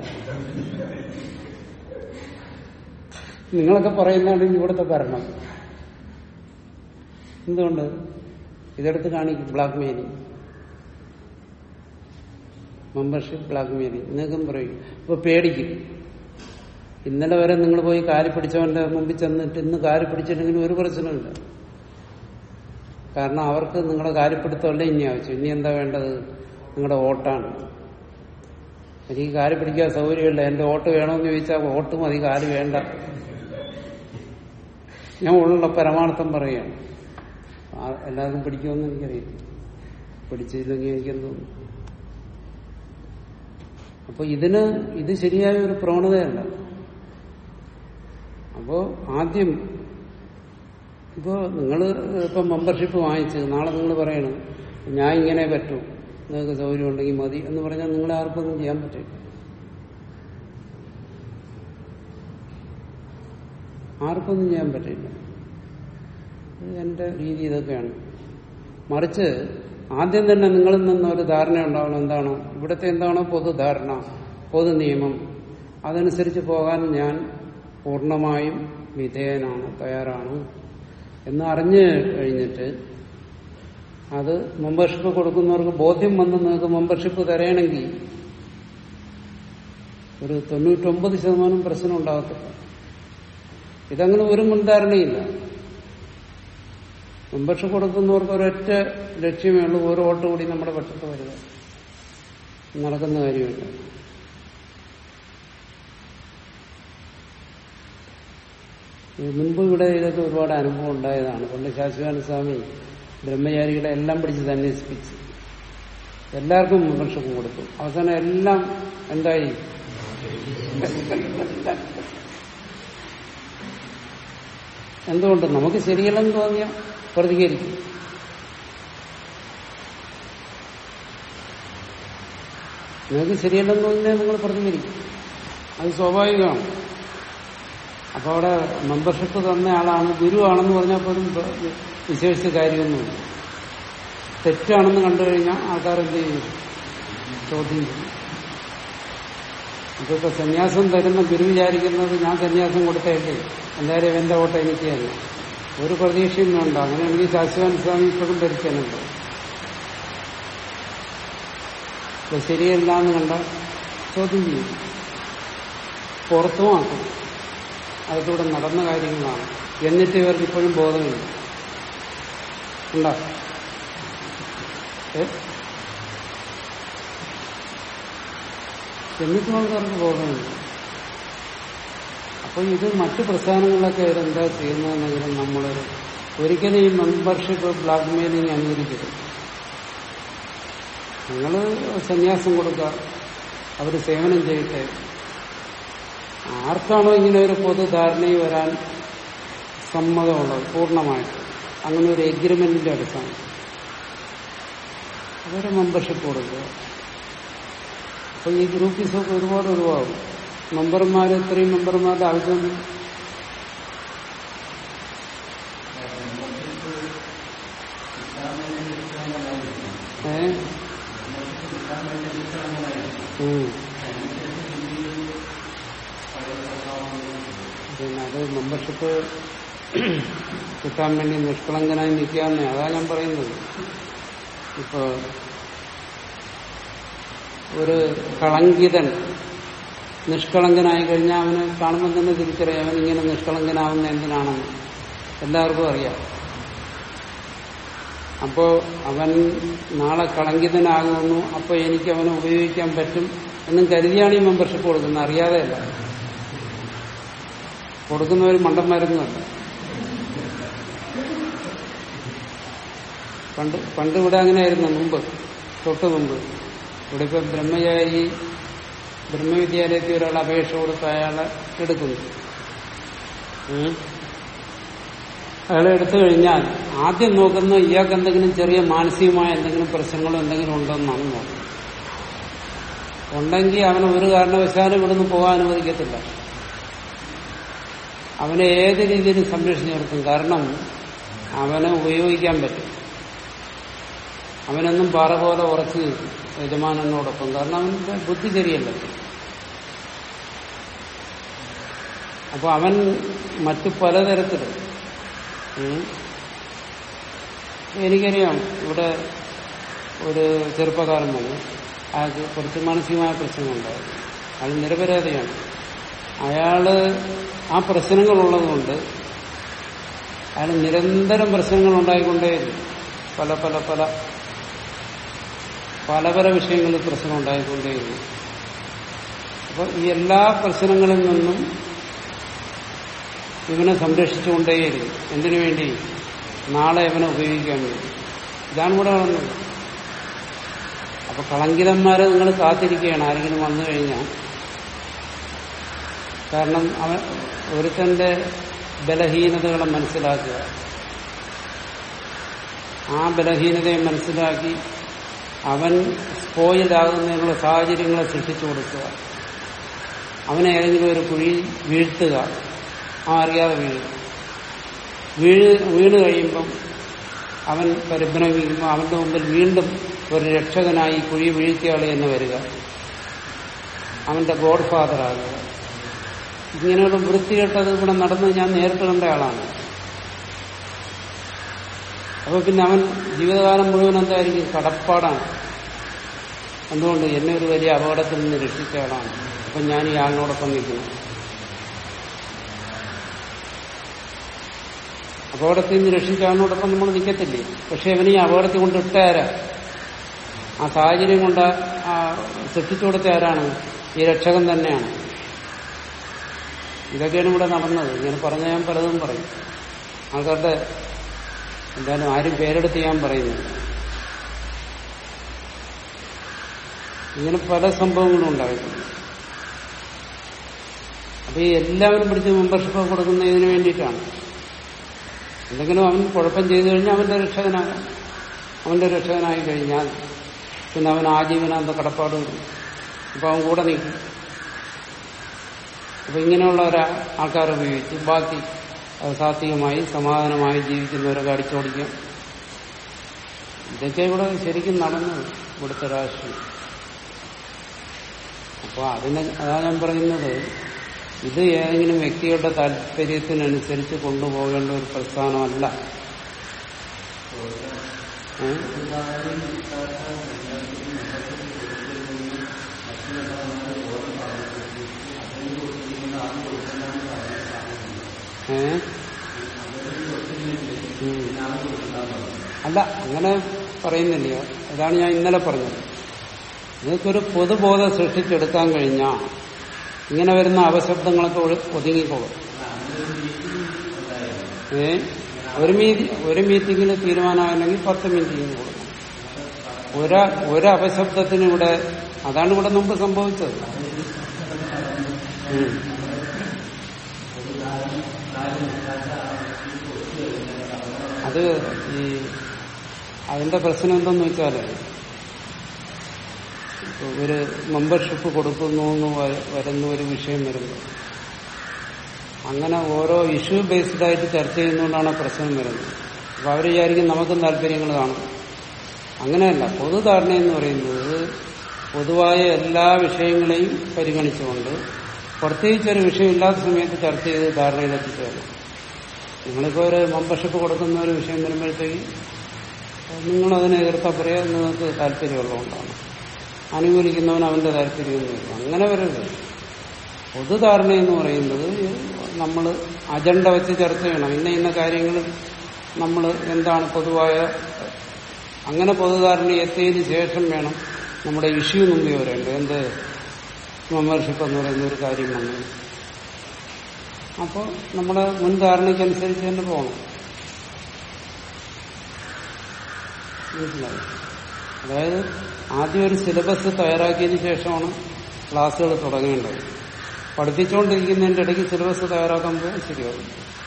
S1: നിങ്ങളൊക്കെ പറയുന്നതാണ് ഇനി ഇവിടുത്തെ ഭരണം എന്തുകൊണ്ട് ഇതെടുത്ത് കാണിക്കും blackmailing membership blackmailing നിങ്ങൾക്കും പറയും ഇപ്പൊ പേടിക്കും ഇന്നലെ വരെ നിങ്ങൾ പോയി കാല് പിടിച്ചവന്റെ മുമ്പിൽ ചെന്നിട്ട് ഇന്ന് കാല് പിടിച്ചിട്ടെങ്കിലും ഒരു പ്രശ്നമില്ല കാരണം അവർക്ക് നിങ്ങളുടെ കാര്യപ്പെടുത്തമല്ല ഇനി ആവശ്യം ഇനി എന്താ വേണ്ടത് നിങ്ങളുടെ വോട്ടാണ് എനിക്ക് കാല് പിടിക്കാൻ സൗകര്യമില്ല എന്റെ വോട്ട് വേണമെന്ന് ചോദിച്ചാൽ വോട്ട് മതി കാല് വേണ്ട ഞാൻ ഉള്ള പരമാർത്ഥം പറയുകയാണ് ആ- എല്ലാവർക്കും പിടിക്കുമെന്ന് എനിക്കറിയില്ല പിടിച്ചില്ലെങ്കിൽ എനിക്കെന്ന് തോന്നുന്നു അപ്പൊ ഇതിന് ഇത് ശരിയായ ഒരു പ്രവണതയല്ല അപ്പോ ആദ്യം ഇപ്പോ നിങ്ങൾ ഇപ്പൊ മെമ്പർഷിപ്പ് വാങ്ങിച്ച് നാളെ നിങ്ങൾ പറയണം ഞാൻ ഇങ്ങനെ പറ്റൂ നിങ്ങൾക്ക് സൗകര്യം ഉണ്ടെങ്കിൽ മതി എന്ന് പറഞ്ഞാൽ നിങ്ങളെ ആർക്കൊന്നും ചെയ്യാൻ പറ്റില്ല ആർക്കൊന്നും ചെയ്യാൻ പറ്റില്ല ഇത് എന്റെ രീതി ഇതൊക്കെയാണ് മറിച്ച് ആദ്യം തന്നെ നിങ്ങളിൽ നിന്ന് ഒരു ധാരണ ഉണ്ടാവണം എന്താണ് ഇവിടുത്തെ എന്താണോ പൊതുധാരണ പൊതു നിയമം അതനുസരിച്ച് പോകാൻ ഞാൻ പൂർണ്ണമായും വിധേയനാണ് തയ്യാറാണ് എന്ന് അറിഞ്ഞു കഴിഞ്ഞിട്ട് അത് മെമ്പർഷിപ്പ് കൊടുക്കുന്നവർക്ക് ബോധ്യം വന്ന് നിങ്ങൾക്ക് മെമ്പർഷിപ്പ് തരണമെങ്കിൽ ഒരു തൊണ്ണൂറ്റൊമ്പത് ശതമാനം പ്രശ്നം ഉണ്ടാകത്തില്ല ഇതങ്ങനെ ഒരു മുൻധാരണയില്ല മെമ്പർഷിപ്പ് കൊടുക്കുന്നവർക്ക് ഒരൊറ്റ ലക്ഷ്യമേ ഉള്ളൂ ഒരു വോട്ട് കൂടി നമ്മുടെ പക്ഷത്ത് വരിക നടക്കുന്ന കാര്യമില്ല ഇത് മുമ്പ് ഇവിടെ ഇതൊക്കെ ഒരുപാട് അനുഭവം ഉണ്ടായതാണ് പണ്ട് ശാശ്വതാനന്ദ സ്വാമി ബ്രഹ്മചാരികളെ എല്ലാം പിടിച്ച് സന്യസിപ്പിച്ച് എല്ലാവർക്കും മെമ്പർഷിപ്പ് കൊടുത്തു അവസാനം എല്ലാം എന്തായി എന്തുകൊണ്ട് നമുക്ക് ശരിയല്ലെന്ന് തോന്നിയ പ്രതികരിക്കും നിങ്ങൾക്ക് ശരിയല്ലെന്ന് തോന്നിയാൽ നിങ്ങൾ പ്രതികരിക്കും അത് സ്വാഭാവികമാണ് അപ്പൊ അവിടെ മെമ്പർഷിപ്പ് തന്ന ആളാണ് ഗുരു ആണെന്ന് പറഞ്ഞാൽ പോലും ബ- വിശേഷിച്ച് കാര്യമൊന്നുമില്ല തെറ്റാണെന്ന് കണ്ടു കഴിഞ്ഞാൽ ആൾക്കാർ എന്ത് ചെയ്യും ചോദ്യം ചെയ്യും ഇതിപ്പോ സന്യാസം തരുന്ന ഗുരു വിചാരിക്കുന്നത് ഞാൻ സന്യാസം കൊടുത്തേണ്ടേ എന്തായാലും എന്റെ ഓട്ടം എനിക്ക് തന്നെ ഒരു പ്രതീക്ഷയും വേണ്ട അങ്ങനെയാണെങ്കിൽ ശാശ്വതൻ സ്വാമി ഇപ്പോഴും ധരിക്കാനുണ്ട് ഇത് ശരിയല്ല എന്ന് കണ്ട ചോദ്യം ചെയ്യും പുറത്തുമാക്കും അതൊക്കെ നടന്ന കാര്യങ്ങളാണ് എന്നിട്ട് ഇവർക്ക് ഇപ്പോഴും ബോധമില്ല ഉണ്ടോ ഏ? എന്നിട്ടും ആൾക്കാർക്ക് ബോധമില്ല അപ്പൊ ഇത് മറ്റു പ്രസ്ഥാനങ്ങളിലൊക്കെ ഇവരെന്താ ചെയ്യുന്നതെന്നെങ്കിലും നമ്മൾ ഒരിക്കലും ഈ മെമ്പർഷിപ്പ് ബ്ലാക്ക് മെയിലിംഗ് അനുവദിക്കരുത് നിങ്ങൾ സന്യാസം കൊടുക്കുക അവർ സേവനം ചെയ്യട്ടെ ആർക്കാണോ ഇങ്ങനെ ഒരു പൊതുധാരണയിൽ വരാൻ സമ്മതമുള്ളത് പൂർണ്ണമായിട്ട് അങ്ങനെ ഒരു എഗ്രിമെന്റിന്റെ അടിസ്ഥാനം അതൊരു മെമ്പർഷിപ്പ് കൊടുക്കുക അപ്പൊ ഈ ഗ്രൂപ്പീസൊക്കെ ഒരുപാട് ഒഴിവാകും മെമ്പർമാർ ഇത്രയും മെമ്പർമാരുടെ ആവശ്യം ഏ ഉം. പിന്നെ അത് മെമ്പർഷിപ്പ് കിട്ടാൻ വേണ്ടി നിഷ്കളങ്കനായി നിൽക്കാന്നേ അതാ ഞാൻ പറയുന്നത് ഇപ്പൊ ഒരു കളങ്കിതൻ നിഷ്കളങ്കനായി കഴിഞ്ഞാൽ അവന് കാണുമ്പോൾ തന്നെ തിരിച്ചറിയാം അവൻ ഇങ്ങനെ നിഷ്കളങ്കനാവുന്ന എന്തിനാണെന്ന് എല്ലാവർക്കും അറിയാം അപ്പോ അവൻ നാളെ കളങ്കിതനാകുന്നു അപ്പൊ എനിക്ക് അവനെ ഉപയോഗിക്കാൻ പറ്റും എന്നും കരുതിയാണ് ഈ മെമ്പർഷിപ്പ് കൊടുക്കുന്നത് അറിയാതെയല്ല കൊടുക്കുന്നവർ മണ്ടന്മാരൊന്നുമല്ല പണ്ട് പണ്ട് ഇവിടെ അങ്ങനെയായിരുന്നു മുമ്പ് തൊട്ട് മുമ്പ് ഇവിടെ ഇപ്പൊ ബ്രഹ്മചാരി ബ്രഹ്മവിദ്യാലയത്തിൽ ഒരാൾ അപേക്ഷ കൊടുത്ത് അയാളെ എടുക്കുന്നു ഉം. അയാളെ എടുത്തു കഴിഞ്ഞാൽ ആദ്യം നോക്കുന്ന ഇയാൾക്ക് എന്തെങ്കിലും ചെറിയ മാനസികമായ എന്തെങ്കിലും പ്രശ്നങ്ങളോ എന്തെങ്കിലും ഉണ്ടോന്നാണ് നോക്കുന്നത് ഉണ്ടെങ്കിൽ അവനെ ഒരു കാരണവശാലും ഇവിടുന്ന് പോകാൻ അനുവദിക്കത്തില്ല അവനെ ഏത് രീതിയിലും സംരക്ഷിച്ചു നിർത്തും കാരണം അവനെ ഉപയോഗിക്കാൻ പറ്റും അവനെന്നും പാറ പോലെ ഉറച്ചു നിൽക്കും യജമാനനോടൊപ്പം കാരണം അവന്റെ ബുദ്ധി ശരിയല്ല അപ്പൊ അവൻ മറ്റു പലതരത്തിലും ഉം. എനിക്കറിയാം ഇവിടെ ഒരു ചെറുപ്പക്കാരൻ വന്നു അയാൾക്ക് കുറച്ച് മാനസികമായ പ്രശ്നങ്ങളുണ്ടായിരുന്നു അയാൾ നിരപരാധിയാണ് അയാള് ആ പ്രശ്നങ്ങളുള്ളതുകൊണ്ട് അയാൾ നിരന്തരം പ്രശ്നങ്ങൾ ഉണ്ടായിക്കൊണ്ടേയിരുന്നു പല പല പല പല പല വിഷയങ്ങളിൽ പ്രശ്നം ഉണ്ടായിക്കൊണ്ടേയിരുന്നു അപ്പൊ ഈ എല്ലാ പ്രശ്നങ്ങളിൽ നിന്നും ഇവനെ സംരക്ഷിച്ചുകൊണ്ടേയിരുന്നു എന്തിനു വേണ്ടി നാളെ ഇവനെ ഉപയോഗിക്കാൻ വേണ്ടി ഇതാണ് ഇവിടെ നടന്നത് അപ്പൊ കളങ്കിതന്മാരെ നിങ്ങൾ കാത്തിരിക്കുകയാണ് ആരെങ്കിലും വന്നു കഴിഞ്ഞാൽ കാരണം അവൻ ഒരുത്തന്റെ ബലഹീനതകളെ മനസ്സിലാക്കുക ആ ബലഹീനതയെ മനസ്സിലാക്കി അവൻ സ്പോയിലാകുന്നതിനുള്ള സാഹചര്യങ്ങളെ സൃഷ്ടിച്ചു കൊടുക്കുക അവനെ ഏതെങ്കിലും ഒരു കുഴി വീഴ്ത്തുക ആ അറിയാതെ വീഴുക വീണ് വീണ് കഴിയുമ്പം അവൻ പരിഭ്രമിക്കുമ്പോൾ അവന്റെ മുമ്പിൽ വീണ്ടും ഒരു രക്ഷകനായി കുഴി വീഴ്ത്തിയാളി എന്ന് വരിക അവന്റെ ഗോഡ് ഫാദർ ആകുക ഇങ്ങനെയുള്ള വൃത്തികെട്ടത് ഇവിടെ നടന്ന് ഞാൻ നേരിട്ട് കണ്ട ആളാണ് അപ്പൊ പിന്നെ അവൻ ജീവിതകാലം മുഴുവൻ എന്തായിരിക്കും കടപ്പാടാണ് എന്തുകൊണ്ട് എന്നെ ഒരു വലിയ അപകടത്തിൽ നിന്ന് രക്ഷിച്ച ആളാണ് അപ്പൊ ഞാൻ ഈ ആളിനോടൊപ്പം നിൽക്കുന്നു അപകടത്തിൽ നിന്ന് രക്ഷിച്ച ആളിനോടൊപ്പം നമ്മൾ നിൽക്കത്തില്ലേ പക്ഷെ അവന് ഈ അപകടത്തിൽ കൊണ്ട് ഇട്ടാരാ ആ സാഹചര്യം കൊണ്ട് ആ സൃഷ്ടിച്ചു കൊടുത്ത ആരാണ് ഈ രക്ഷകൻ തന്നെയാണ് ഇതൊക്കെയാണ് ഇവിടെ നടന്നത് ഇങ്ങനെ പറഞ്ഞ ഞാൻ പലതും പറയും ആൾക്കാരുടെ എന്തായാലും ആരും പേരെടുത്ത് ഞാൻ പറയുന്നില്ല ഇങ്ങനെ പല സംഭവങ്ങളും ഉണ്ടായിട്ടുണ്ട് അപ്പൊ ഈ എല്ലാവരും പിടിച്ച് മെമ്പർഷിപ്പ് കൊടുക്കുന്ന ഇതിനു വേണ്ടിയിട്ടാണ് എന്തെങ്കിലും അവൻ കുഴപ്പം ചെയ്തു കഴിഞ്ഞാൽ അവന്റെ രക്ഷകനാകാം അവന്റെ രക്ഷകനായി കഴിഞ്ഞാൽ പിന്നെ അവൻ ആജീവനാന്ത കടപ്പാട് വരും അപ്പൊ അവൻ കൂടെ നിൽക്കും അപ്പൊ ഇങ്ങനെയുള്ള ഒരു ആൾക്കാരെ ഉപയോഗിച്ച് ബാക്കി അത് സാത്വികമായി സമാധാനമായി ജീവിക്കുന്നവരൊക്കെ അടിച്ചോടിക്കാം ഇതൊക്കെ ഇവിടെ ശരിക്കും നടന്നത് ഇവിടുത്തെ രാഷ്ട്രീയം അപ്പോൾ അതിന് അതാ ഞാൻ പറയുന്നത് ഇത് ഏതെങ്കിലും വ്യക്തികളുടെ താല്പര്യത്തിനനുസരിച്ച് കൊണ്ടുപോകേണ്ട ഒരു പ്രസ്ഥാനമല്ല ഏ? ഏ? ഉം. അല്ല അങ്ങനെ പറയുന്നില്ല അതാണ് ഞാൻ ഇന്നലെ പറഞ്ഞത് നിങ്ങൾക്കൊരു പൊതുബോധം സൃഷ്ടിച്ചെടുക്കാൻ കഴിഞ്ഞാൽ ഇങ്ങനെ വരുന്ന അപശബ്ദങ്ങളൊക്കെ ഒഴി- ഒതുങ്ങിക്കോളും ഏ ഒരു മീറ്റി ഒരു മീറ്റിങ്ങിന് തീരുമാനമായില്ലെങ്കിൽ പത്ത് മീറ്റിങ്ങിന് കൊടുക്കണം ഒരു ഒരു അപശബ്ദത്തിന് ഇവിടെ അതാണ് ഇവിടെ മുമ്പ് സംഭവിച്ചത് ഉം. അത് ഈ അതിന്റെ പ്രശ്നം എന്തെന്ന് വെച്ചാല് ഇപ്പൊ ഒരു മെമ്പർഷിപ്പ് കൊടുക്കുന്നു എന്ന് വ- വരുന്ന ഒരു വിഷയം വരുമ്പോൾ അങ്ങനെ ഓരോ ഇഷ്യൂ ബേസ്ഡ് ആയിട്ട് ചർച്ച ചെയ്യുന്നതുകൊണ്ടാണ് ആ പ്രശ്നം വരുന്നത് അപ്പൊ അവർ വിചാരിക്കും നമുക്കും താല്പര്യങ്ങൾ കാണും അങ്ങനെയല്ല പൊതുധാരണ എന്ന് പറയുന്നത് പൊതുവായ എല്ലാ വിഷയങ്ങളെയും പരിഗണിച്ചുകൊണ്ട് പ്രത്യേകിച്ച് ഒരു വിഷയമില്ലാത്ത സമയത്ത് ചർച്ച ചെയ്ത് ധാരണയിലെത്തിച്ചേരണം നിങ്ങളിപ്പോൾ ഒരു മെമ്പർഷിപ്പ് കൊടുക്കുന്ന ഒരു വിഷയം വരുമ്പോഴത്തേക്ക് നിങ്ങളതിനെ എതിർത്താൽ പറയാൻ നിങ്ങൾക്ക് താല്പര്യമുള്ളതുകൊണ്ടാണ് അനുകൂലിക്കുന്നവൻ അവന്റെ താല്പര്യമൊന്നുമില്ല അങ്ങനെ വരരുത് പൊതുധാരണ എന്ന് പറയുന്നത് നമ്മൾ അജണ്ട വെച്ച് ചർച്ച ചെയ്യണം ഇന്ന ഇന്ന കാര്യങ്ങൾ നമ്മൾ എന്താണ് പൊതുവായ അങ്ങനെ പൊതുധാരണ എത്തിയതിന് ശേഷം വേണം നമ്മുടെ ഇഷ്യൂ മുമ്പിൽ വരേണ്ടത് എന്ത് മെമ്പർഷിപ്പ് എന്ന് പറയുന്ന ഒരു കാര്യം വന്നു അപ്പോൾ നമ്മുടെ മുൻധാരണയ്ക്കനുസരിച്ച് തന്നെ പോകണം മനസ്സിലായി അതായത് ആദ്യം ഒരു സിലബസ് തയ്യാറാക്കിയതിനു ശേഷമാണ് ക്ലാസ്സുകൾ തുടങ്ങേണ്ടത് പഠിപ്പിച്ചുകൊണ്ടിരിക്കുന്നതിന്റെ ഇടയ്ക്ക് സിലബസ് തയ്യാറാക്കാൻ പോയാൽ ശരിയാകും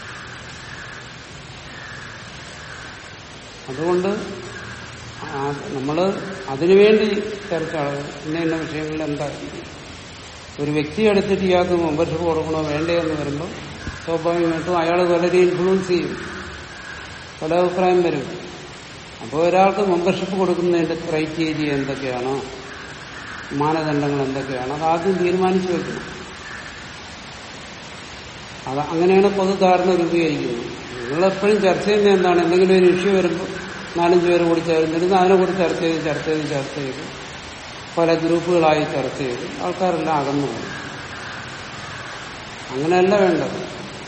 S1: അതുകൊണ്ട് നമ്മൾ അതിനുവേണ്ടി ചർച്ച ഇന്ന ഇന്ന വിഷയങ്ങളിൽ എന്തായിരിക്കും ഒരു വ്യക്തി എടുത്തിട്ട് ഇയാൾക്ക് മെമ്പർഷിപ്പ് കൊടുക്കണോ വേണ്ടേ എന്ന് വരുമ്പോൾ സ്വാഭാവികമായിട്ടും അയാൾ വളരെ ഇൻഫ്ലുവൻസ് ചെയ്യും പല അഭിപ്രായം വരും അപ്പോൾ ഒരാൾക്ക് മെമ്പർഷിപ്പ് കൊടുക്കുന്നതിന്റെ ക്രൈറ്റീരിയ എന്തൊക്കെയാണ് മാനദണ്ഡങ്ങൾ എന്തൊക്കെയാണ് അത് ആദ്യം തീരുമാനിച്ചു വെക്കണം അത് അങ്ങനെയാണ് പൊതുധാരണ രൂപീകരിക്കുന്നത് നിങ്ങളെപ്പോഴും ചർച്ച ചെയ്യുന്നത് എന്താണ് എന്തെങ്കിലും ഒരു ഇഷ്യൂ വരുമ്പോൾ നാലഞ്ച് പേര് കൂടി ചേർന്നിരുന്ന് അതിനെക്കുറിച്ച് ചർച്ച ചെയ്ത് ചർച്ച ചെയ്ത് ചർച്ച ചെയ്ത് പല ഗ്രൂപ്പുകളായി ചർച്ച ചെയ്ത് ആൾക്കാരെല്ലാം അകന്നു പോകും അങ്ങനെയല്ല വേണ്ടത്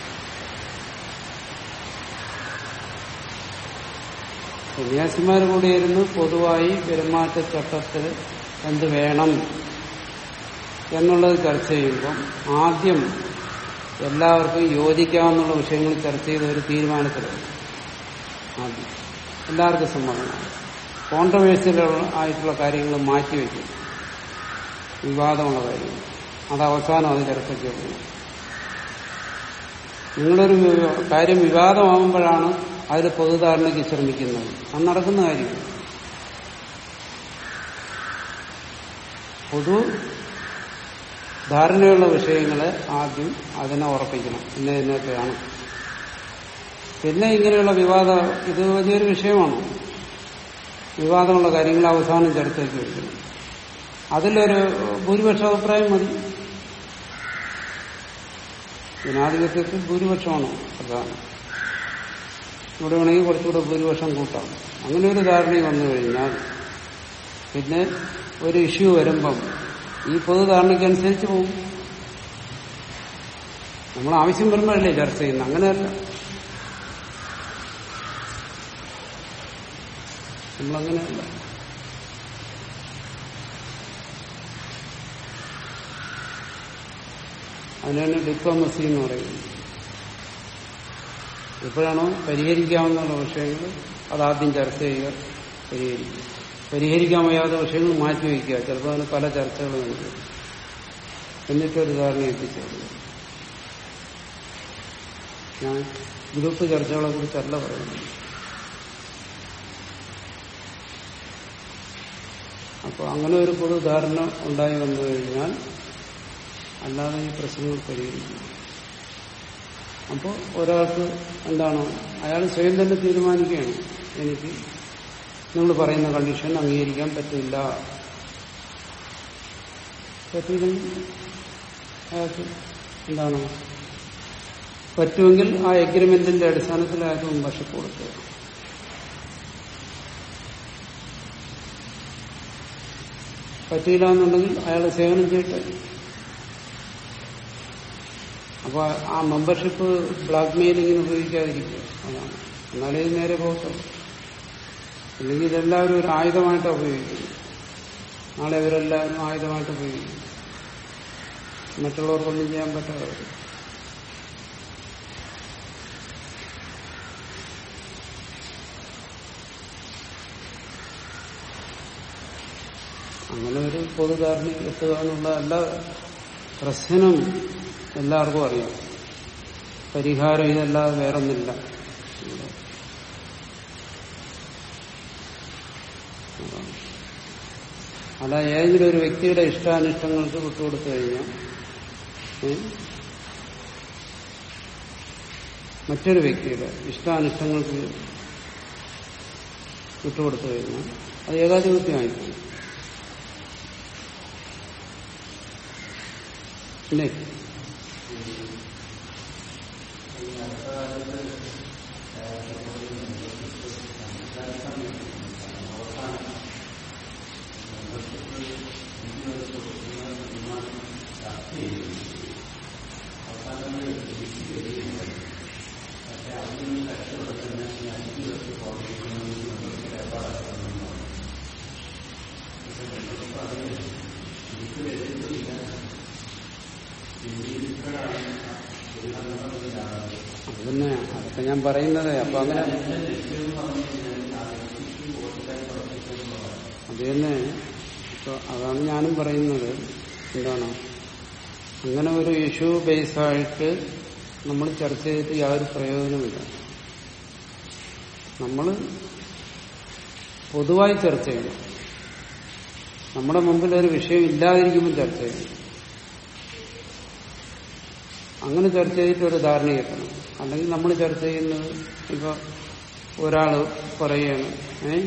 S1: സന്യാസിമാർ കൂടിയിരുന്ന് പൊതുവായി പെരുമാറ്റച്ചട്ടത്തിൽ എന്ത് വേണം എന്നുള്ളത് ചർച്ച ചെയ്യുമ്പം ആദ്യം എല്ലാവർക്കും യോജിക്കാവുന്ന വിഷയങ്ങൾ ചർച്ച ചെയ്ത് ഒരു തീരുമാനത്തിലാണ് ആദ്യം എല്ലാവർക്കും സമ്മതമാണ് കോൺട്രവേഴ്സ്യൽ ആയിട്ടുള്ള കാര്യങ്ങൾ മാറ്റിവെക്കും വിവാദമുള്ള കാര്യങ്ങൾ അത് അവസാനം അത് ചർച്ചയ്ക്ക് വെക്കണം നിങ്ങളൊരു വി- കാര്യം വിവാദമാകുമ്പോഴാണ് അതിൽ പൊതുധാരണയ്ക്ക് ശ്രമിക്കുന്നത് അത് നടക്കുന്ന കാര്യമാണ് പൊതു ധാരണയുള്ള വിഷയങ്ങളെ ആദ്യം അതിനെ ഉറപ്പിക്കണം ഇന്ന ഇന്നൊക്കെയാണ് പിന്നെ ഇങ്ങനെയുള്ള വിവാദ ഇത് വലിയൊരു വിഷയമാണ് വിവാദമുള്ള കാര്യങ്ങൾ അവസാനം ചർച്ചയ്ക്ക് വയ്ക്കണം അതിലൊരു ഭൂരിപക്ഷ അഭിപ്രായം മതി ജനാധിപത്യത്തിൽ ഭൂരിപക്ഷമാണ് പ്രധാനം ഇവിടെ വേണമെങ്കിൽ കുറച്ചുകൂടെ ഭൂരിപക്ഷം കൂട്ടാം അങ്ങനെ ഒരു ധാരണ വന്നു കഴിഞ്ഞാൽ പിന്നെ ഒരു ഇഷ്യൂ വരുമ്പം ഈ പൊതുധാരണയ്ക്കനുസരിച്ച് പോകും നമ്മൾ ആവശ്യം വരുമ്പോഴല്ലേ ചർച്ച ചെയ്യുന്നത് അങ്ങനെയല്ല നമ്മളങ്ങനെയല്ല അതിനാണ് ഡിപ്ലോമസി എന്ന് പറയുന്നത് എപ്പോഴാണോ പരിഹരിക്കാവുന്ന വിഷയങ്ങൾ അതാദ്യം ചർച്ച ചെയ്യുക പരിഹരിക്കുക പരിഹരിക്കാൻ വയ്യാത്ത വിഷയങ്ങൾ മാറ്റിവെക്കുക ചിലപ്പോൾ അതിന് പല ചർച്ചകളും ഉണ്ട് എന്നിട്ടൊരു ധാരണ എത്തിച്ചേരുക ഞാൻ ഗ്രൂപ്പ് ചർച്ചകളെ കുറിച്ചല്ല പറയുന്നത് അപ്പോൾ അങ്ങനെ ഒരു പൊതുധാരണ ഉണ്ടായി വന്നു കഴിഞ്ഞാൽ അല്ലാതെ ഈ പ്രശ്നങ്ങൾ പരിഹരിക്കും അപ്പോൾ ഒരാൾക്ക് എന്താണ് അയാൾ സ്വയം തന്നെ തീരുമാനിക്കുകയാണ് എനിക്ക് നിങ്ങൾ പറയുന്ന കണ്ടീഷൻ അംഗീകരിക്കാൻ പറ്റില്ല പറ്റില്ലെങ്കിൽ അയാൾക്ക് എന്താണ് പറ്റുമെങ്കിൽ ആ എഗ്രിമെന്റിന്റെ അടിസ്ഥാനത്തിൽ അയാൾക്ക് മെമ്പർഷിപ്പ് കൊടുക്കുക പറ്റിയില്ല എന്നുണ്ടെങ്കിൽ അയാൾ സേവനം ചെയ്യട്ടെ അപ്പൊ ആ മെമ്പർഷിപ്പ് ബ്ലാക്ക് മെയിലിങ്ങിന് ഉപയോഗിക്കാതിരിക്കുക അതാണ് എന്നാലേ ഇത് നേരെ പോകത്തുള്ളൂ ഇല്ലെങ്കിൽ ഇതെല്ലാവരും ഒരു ആയുധമായിട്ട് ഉപയോഗിക്കുന്നു നാളെ ഇവരെല്ലാവരും ആയുധമായിട്ട് ഉപയോഗിക്കും മറ്റുള്ളവർക്കൊന്നും ചെയ്യാൻ പറ്റാതെ വരും. അങ്ങനെ ഒരു പൊതുധാരണയിൽ എത്തുക എന്നുള്ള എല്ലാ പ്രശ്നം എല്ലാവർക്കും അറിയാം പരിഹാരം ഇതല്ലാതെ വേറൊന്നില്ല അതാണ്. അല്ല ഏതെങ്കിലും ഒരു വ്യക്തിയുടെ ഇഷ്ടാനിഷ്ടങ്ങൾക്ക് വിട്ടുകൊടുത്തു കഴിഞ്ഞാൽ ഏ? മറ്റൊരു വ്യക്തിയുടെ ഇഷ്ടാനിഷ്ടങ്ങൾക്ക് വിട്ടുകൊടുത്തു കഴിഞ്ഞാൽ അത് ഏകാധിപത്യമായിപ്പോയി ഇല്ലേ അത് തന്നെ അതൊക്കെ ഞാൻ പറയുന്നത് അപ്പൊ അങ്ങനെ അത് തന്നെ ഇപ്പൊ അതാണ് ഞാനും പറയുന്നത് എന്താണ് അങ്ങനെ ഒരു ഇഷ്യൂ ബേസായിട്ട് നമ്മൾ ചർച്ച ചെയ്തിട്ട് യാതൊരു പ്രയോജനമില്ല നമ്മൾ പൊതുവായി ചർച്ച ചെയ്യണം നമ്മുടെ മുമ്പിൽ ഒരു വിഷയം ഇല്ലാതിരിക്കുമ്പോൾ ചർച്ച ചെയ്യണം അങ്ങനെ ചർച്ച ചെയ്തിട്ട് ഒരു ധാരണ കിട്ടണം അല്ലെങ്കിൽ നമ്മൾ ചർച്ച ചെയ്യുന്നത് ഇപ്പൊ ഒരാള് പറയുകയാണ് ഏ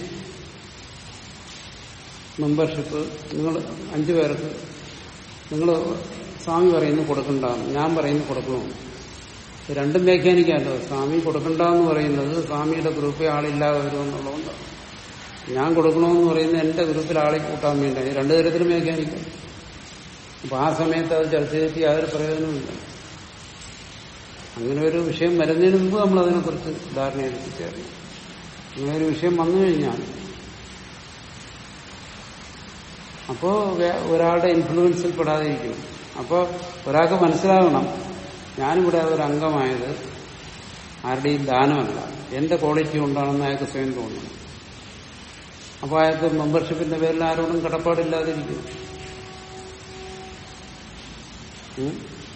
S1: മെമ്പർഷിപ്പ് നിങ്ങൾ അഞ്ചു പേർക്ക് നിങ്ങൾ സ്വാമി പറയുന്നു കൊടുക്കണ്ടെന്ന് ഞാൻ പറയുന്നു കൊടുക്കണമെന്ന് ഇത് രണ്ടും വ്യാഖ്യാനിക്കാമല്ലോ സ്വാമി കൊടുക്കണ്ടെന്ന് പറയുന്നത് സ്വാമിയുടെ ഗ്രൂപ്പിൽ ആളില്ലാതെ വരുമെന്നുള്ളതുകൊണ്ട് ഞാൻ കൊടുക്കണമെന്ന് പറയുന്നത് എന്റെ ഗ്രൂപ്പിൽ ആളെ കൂട്ടാൻ വേണ്ടി രണ്ടു തരത്തിലും വ്യാഖ്യാനിക്കാം അപ്പൊ ആ സമയത്ത് അത് ചർച്ച ചെയ്തിട്ട് യാതൊരു പ്രയോജനമില്ല അങ്ങനെ ഒരു വിഷയം വരുന്നതിന് മുമ്പ് നമ്മൾ അതിനെക്കുറിച്ച് ധാരണ എത്തിച്ചേരണം അങ്ങനെ ഒരു വിഷയം വന്നു കഴിഞ്ഞാൽ അപ്പോ വേ- ഒരാളുടെ ഇൻഫ്ലുവൻസിൽ പെടാതിരിക്കും അപ്പോ ഒരാൾക്ക് മനസ്സിലാകണം ഞാനിവിടെ ഒരു അംഗമായത് ആരുടെയും ദാനമല്ല എന്റെ ക്വാളിറ്റി കൊണ്ടാണെന്ന് അയാൾക്ക് സ്വയം തോന്നുന്നു അപ്പൊ അയാൾക്ക് മെമ്പർഷിപ്പിന്റെ പേരിൽ ആരോടും കടപ്പാടില്ലാതിരിക്കും ഉം.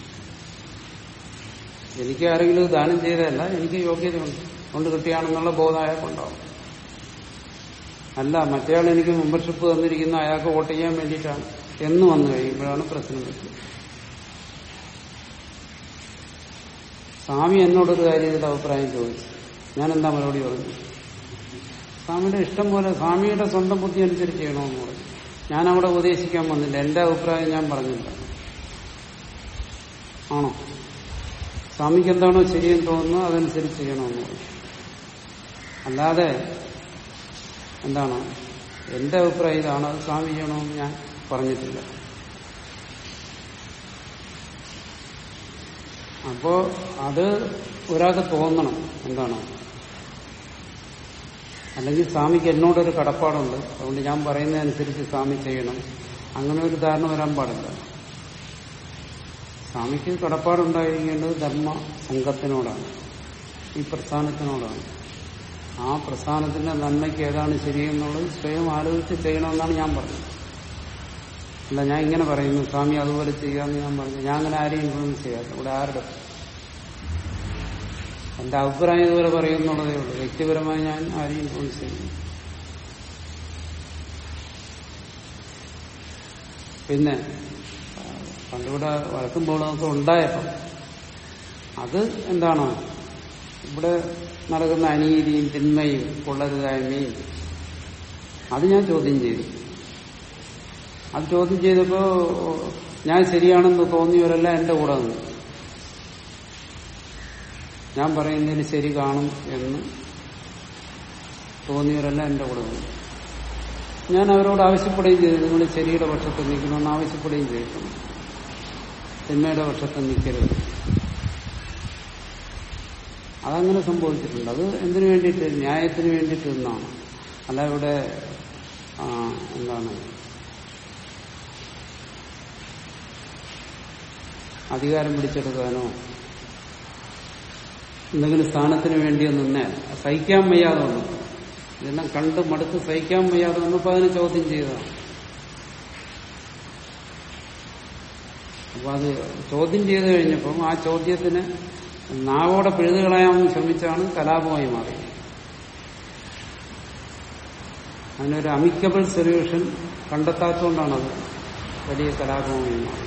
S1: എനിക്ക് ആരെങ്കിലും ദാനം ചെയ്തതല്ല എനിക്ക് യോഗ്യതയുണ്ട് കൊണ്ട് കിട്ടിയാണെന്നുള്ള ബോധം അയാൾക്കുണ്ടാവും അല്ല മറ്റേയാൾ എനിക്ക് മെമ്പർഷിപ്പ് തന്നിരിക്കുന്ന അയാൾക്ക് വോട്ട് ചെയ്യാൻ വേണ്ടിയിട്ടാണ് എന്ന് വന്നു കഴിയുമ്പോഴാണ് പ്രശ്നം വരുന്നത് സ്വാമി എന്നോടൊരു കാര്യത്തിൽ അഭിപ്രായം ചോദിച്ചു ഞാൻ എന്താ മറുപടി പറഞ്ഞു സ്വാമിയുടെ ഇഷ്ടം പോലെ സ്വാമിയുടെ സ്വന്തം ബുദ്ധി അനുസരിച്ച് ചെയ്യണമെന്ന് പറഞ്ഞു ഞാൻ അവിടെ ഉപദേശിക്കാൻ വന്നില്ല എന്റെ അഭിപ്രായം ഞാൻ പറഞ്ഞില്ല ആണോ സ്വാമിക്ക് എന്താണോ ശരിയെന്ന് തോന്നുന്നു അതനുസരിച്ച് ചെയ്യണമെന്ന് പറഞ്ഞു അല്ലാതെ എന്താണ് എന്റെ അഭിപ്രായം ഇതാണ് അത് സ്വാമി ചെയ്യണമെന്ന് ഞാൻ പറഞ്ഞിട്ടില്ല അപ്പോ അത് ഒരാൾക്ക് തോന്നണം എന്താണ് അല്ലെങ്കിൽ സ്വാമിക്ക് എന്നോടൊരു കടപ്പാടുണ്ട് അതുകൊണ്ട് ഞാൻ പറയുന്നതനുസരിച്ച് സ്വാമി ചെയ്യണം അങ്ങനെ ഒരു ധാരണ വരാൻ പാടില്ല സ്വാമിക്ക് കടപ്പാടുണ്ടായിരിക്കേണ്ടത് ധർമ്മ സംഘത്തിനോടാണ് ഈ പ്രസ്ഥാനത്തിനോടാണ് ആ പ്രസ്ഥാനത്തിന്റെ നന്മയ്ക്ക് ഏതാണ് ശരിയെന്നുള്ളത് സ്വയം ആലോചിച്ച് ചെയ്യണമെന്നാണ് ഞാൻ പറഞ്ഞത് അല്ല ഞാൻ ഇങ്ങനെ പറയുന്നു സ്വാമി അതുപോലെ ചെയ്യാമെന്ന് ഞാൻ പറഞ്ഞു ഞാൻ അങ്ങനെ ആരെയും ഇൻഫ്ലുവൻസ് ചെയ്യാത്ത ഇവിടെ ആരുടെ എന്റെ അഭിപ്രായം ഇതുപോലെ പറയുന്നുള്ളതേ ഉള്ളൂ വ്യക്തിപരമായി ഞാൻ ആരെയും ഇൻഫ്ലുവൻസ് ചെയ്യുന്നു പിന്നെ ആ, പണ്ടിവിടെ വഴക്കും ബഹളമൊക്കെ ഉണ്ടായപ്പം അത് എന്താണ് ഇവിടെ നടക്കുന്ന അനീതിയും തിന്മയും കൊള്ളരുതായ്മയും അത് ഞാൻ ചോദ്യം ചെയ്തു അത് ചോദ്യം ചെയ്തപ്പോ ഞാൻ ശരിയാണെന്ന് തോന്നിയവരെല്ലാം എന്റെ കൂടെ നിന്നു ഞാൻ പറയുന്നതിന് ശരി കാണും എന്ന് തോന്നിയവരെല്ലാം എന്റെ കൂടെ നിന്നു ഞാൻ അവരോട് ആവശ്യപ്പെടുകയും ചെയ്തു നിങ്ങൾ ശരിയുടെ പക്ഷത്ത് നിൽക്കണമെന്ന് ആവശ്യപ്പെടുകയും ചെയ്തിട്ടുണ്ട് തിന്മയുടെ പക്ഷത്ത് നിൽക്കരുത് അതങ്ങനെ സംഭവിച്ചിട്ടുണ്ട് അത് എന്തിനു വേണ്ടിയിട്ട് ന്യായത്തിന് വേണ്ടിയിട്ട് നിന്നാണ് അല്ല ഇവിടെ ആ, എന്താണ് അധികാരം പിടിച്ചെടുക്കാനോ എന്തെങ്കിലും സ്ഥാനത്തിന് വേണ്ടിയോ നിന്നേ സഹിക്കാൻ വയ്യാതെ വന്നു ഇതെല്ലാം കണ്ട് മടുത്ത് സഹിക്കാൻ വയ്യാതെ വന്നപ്പോ അതിനെ ചോദ്യം ചെയ്തതാണ് അപ്പൊ അത് ചോദ്യം ചെയ്ത് കഴിഞ്ഞപ്പം ആ ചോദ്യത്തിന് നാവോടെ പിഴുതു കളയാമെന്ന് ശ്രമിച്ചാണ് കലാപമായി മാറിയത് അതിനൊരു അമിക്കബിൾ സൊല്യൂഷൻ കണ്ടെത്താത്തതുകൊണ്ടാണത് വലിയ കലാപമായി മാറിയത്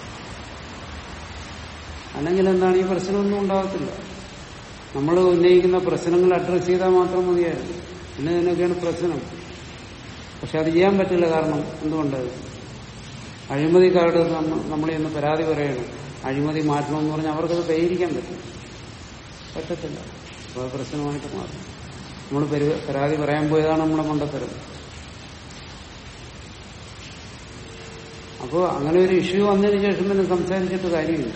S1: അല്ലെങ്കിൽ എന്താണ് ഈ പ്രശ്നമൊന്നും ഉണ്ടാകത്തില്ല നമ്മൾ ഉന്നയിക്കുന്ന പ്രശ്നങ്ങൾ അഡ്രസ് ചെയ്താൽ മാത്രം മതിയായിരുന്നു പിന്നെ ഇതിനൊക്കെയാണ് പ്രശ്നം പക്ഷെ അത് ചെയ്യാൻ പറ്റില്ല കാരണം എന്തുകൊണ്ട് അഴിമതിക്കാരുടെ നമ്മ- നമ്മളെ ഒന്ന് പരാതി പറയണം അഴിമതി മാറ്റണമെന്ന് പറഞ്ഞാൽ അവർക്കത് പരിഹരിക്കാൻ പറ്റും പറ്റത്തില്ല അപ്പോൾ അത് പ്രശ്നമായിട്ട് മാറും നമ്മൾ പരി- പരാതി പറയാൻ പോയതാണ് നമ്മളെ മണ്ടത്തരം അപ്പോൾ അങ്ങനെ ഒരു ഇഷ്യൂ വന്നതിന് ശേഷം പിന്നെ സംസാരിച്ചിട്ട് കാര്യമില്ല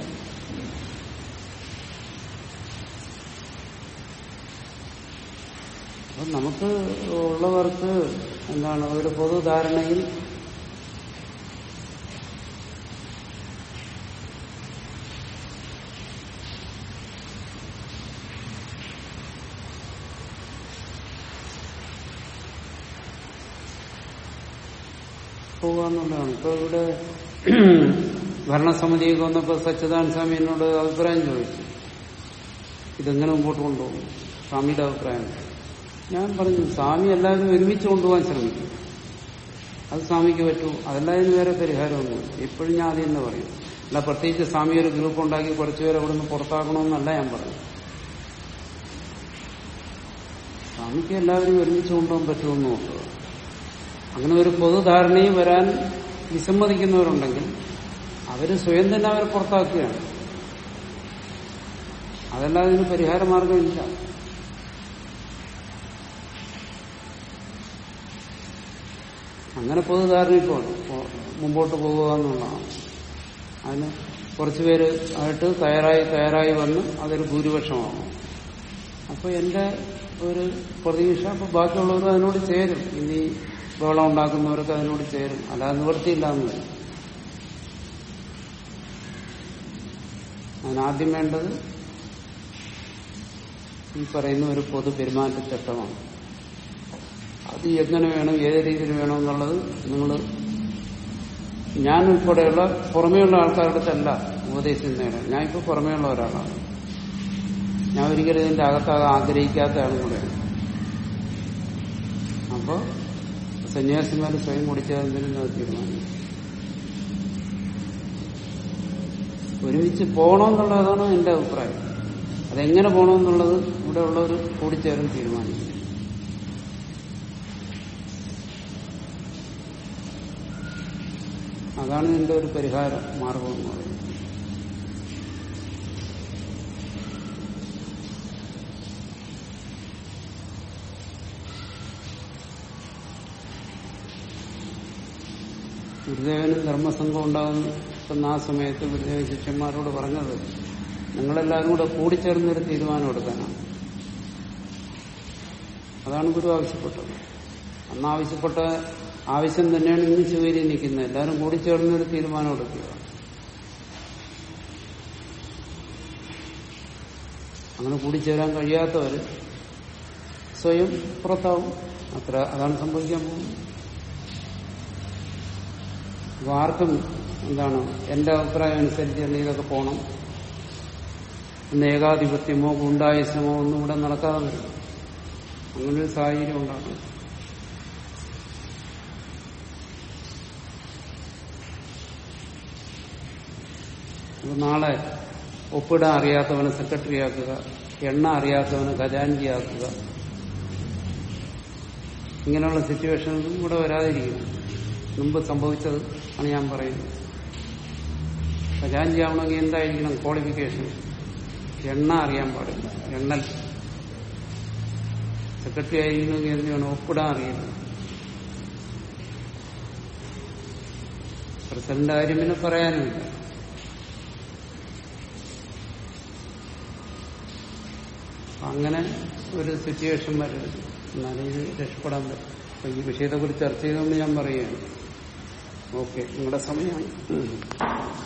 S1: അപ്പം നമുക്ക് ഉള്ളവർക്ക് എന്താണ് ഒരു പൊതുധാരണയിൽ പോകാന്നുള്ളതാണ് ഇപ്പൊ ഇവിടെ ഭരണസമിതിയൊക്കെ വന്നപ്പോ സച്ചിദാനന്ദ സ്വാമി എന്നോട് അഭിപ്രായം ചോദിച്ചു ഇതെങ്ങനെ മുമ്പോട്ട് കൊണ്ടുപോകും സ്വാമിയുടെ അഭിപ്രായം ഞാൻ പറഞ്ഞു സ്വാമി എല്ലാവരും ഒരുമിച്ച് കൊണ്ടുപോകാൻ ശ്രമിക്കും അത് സ്വാമിക്ക് പറ്റൂ അതല്ലാതിന് വേറെ പരിഹാരമൊന്നും ഇപ്പോഴും ഞാൻ ആദ്യം തന്നെ പറയും അല്ല പ്രത്യേകിച്ച് സ്വാമി ഒരു ഗ്രൂപ്പ് ഉണ്ടാക്കി കുറച്ചുപേരെ അവിടെ നിന്ന് പുറത്താക്കണമെന്നല്ല ഞാൻ പറഞ്ഞു സ്വാമിക്ക് എല്ലാവരും ഒരുമിച്ച് കൊണ്ടുപോകാൻ പറ്റുമെന്ന് നോക്കുക അങ്ങനെ ഒരു പൊതുധാരണയും വരാൻ വിസമ്മതിക്കുന്നവരുണ്ടെങ്കിൽ അവര് സ്വയം തന്നെ അവരെ പുറത്താക്കുകയാണ് അതല്ലാതെ ഇതിന് പരിഹാര മാർഗമില്ല അങ്ങനെ പൊതുധാരണ ഇപ്പോൾ മുമ്പോട്ട് പോകുക എന്നുള്ളതാണ് അതിന് കുറച്ചുപേര് ആയിട്ട് തയ്യാറായി തയ്യാറായി വന്ന് അതൊരു ഭൂരിപക്ഷമാകും അപ്പൊ എന്റെ ഒരു പ്രതീക്ഷ അപ്പൊ ബാക്കിയുള്ളവരും അതിനോട് ചേരും ഇനി ബഹളം ഉണ്ടാക്കുന്നവരൊക്കെ അതിനോട് ചേരും അല്ലാതെ നിവൃത്തിയില്ല എന്ന് വരും അതിനാദ്യം വേണ്ടത് ഈ പറയുന്ന ഒരു പൊതു പെരുമാറ്റച്ചട്ടമാണ് അത് എങ്ങനെ വേണം ഏത് രീതിയിൽ വേണം എന്നുള്ളത് നിങ്ങൾ ഞാൻ ഉൾപ്പെടെയുള്ള പുറമേയുള്ള ആൾക്കാരുടെ അടുത്തല്ല ഉപദേശം നേടാൻ ഞാൻ ഇപ്പോൾ പുറമേയുള്ള ഒരാളാണ് ഞാൻ ഒരിക്കലും ഇതിന്റെ അകത്താകാൻ ആഗ്രഹിക്കാത്ത ആളും കൂടെയാണ് അപ്പോ സന്യാസിമാർ സ്വയം കുടിച്ചതെന്തിനും അത് തീരുമാനിക്കും ഒരുമിച്ച് പോകണമെന്നുള്ളതാണ് എന്റെ അഭിപ്രായം അതെങ്ങനെ പോകണമെന്നുള്ളത് ഇവിടെ ഉള്ളവർ കൂടിച്ചേരും തീരുമാനിക്കും അതാണ് ഇതിന്റെ ഒരു പരിഹാര മാർഗം എന്ന് പറയുന്നത് ഗുരുദേവനും ധർമ്മസംഘം ഉണ്ടാകുന്ന ആ സമയത്ത് ഗുരുദേവ ശിഷ്യന്മാരോട് പറഞ്ഞത് നിങ്ങളെല്ലാവരും കൂടെ കൂടിച്ചേർന്നൊരു തീരുമാനം എടുക്കാനാണ് അതാണ് ഗുരു ആവശ്യപ്പെട്ടത് അന്ന് ആവശ്യപ്പെട്ട ആവശ്യം തന്നെയാണ് ഇന്ന് ശിവരി നിൽക്കുന്നത് എല്ലാവരും കൂടിച്ചേർന്നൊരു തീരുമാനം എടുക്കുക അങ്ങനെ കൂടിച്ചേരാൻ കഴിയാത്തവര് സ്വയം പുറത്താവും അത്ര അതാണ് സംഭവിക്കാൻ പോകുന്നത് അപ്പൊ ആർക്കും എന്താണ് എന്റെ അഭിപ്രായം അനുസരിച്ച് തന്നെ ഇതൊക്കെ പോകണം ഇന്ന് ഏകാധിപത്യമോ ഗുണ്ടായുസമോ ഒന്നും ഇവിടെ നടക്കാതെ വരും അങ്ങനൊരു സാഹചര്യം ഉണ്ടാകും അപ്പൊ നാളെ ഒപ്പിടാൻ അറിയാത്തവനെ സെക്രട്ടറി ആക്കുക എണ്ണ അറിയാത്തവനെ ഖജാൻജി ആക്കുക ഇങ്ങനെയുള്ള സിറ്റുവേഷനൊന്നും ഇവിടെ വരാതിരിക്കും മുമ്പ് സംഭവിച്ചത് ആണ് ഞാൻ പറയുന്നത് ഖജാൻജി ആവണമെങ്കിൽ എന്തായിരിക്കണം ക്വാളിഫിക്കേഷൻ എണ്ണ അറിയാൻ പാടില്ല എണ്ണൽ സെക്രട്ടറി ആയിരിക്കണമെങ്കിൽ എന്ത് വേണം ഒപ്പിടാൻ അറിയണം പ്രസിഡന്റ് കാര്യം പിന്നെ പറയാനുമില്ല അങ്ങനെ ഒരു സിറ്റുവേഷൻ വരരുത് എന്നാലും ഇത് രക്ഷപ്പെടാൻ പറ്റും അപ്പൊ ഈ വിഷയത്തെക്കുറിച്ച് ചർച്ച ചെയ്തുകൊണ്ട് ഞാൻ പറയുകയാണ് ഓക്കെ നിങ്ങളുടെ സമയമായി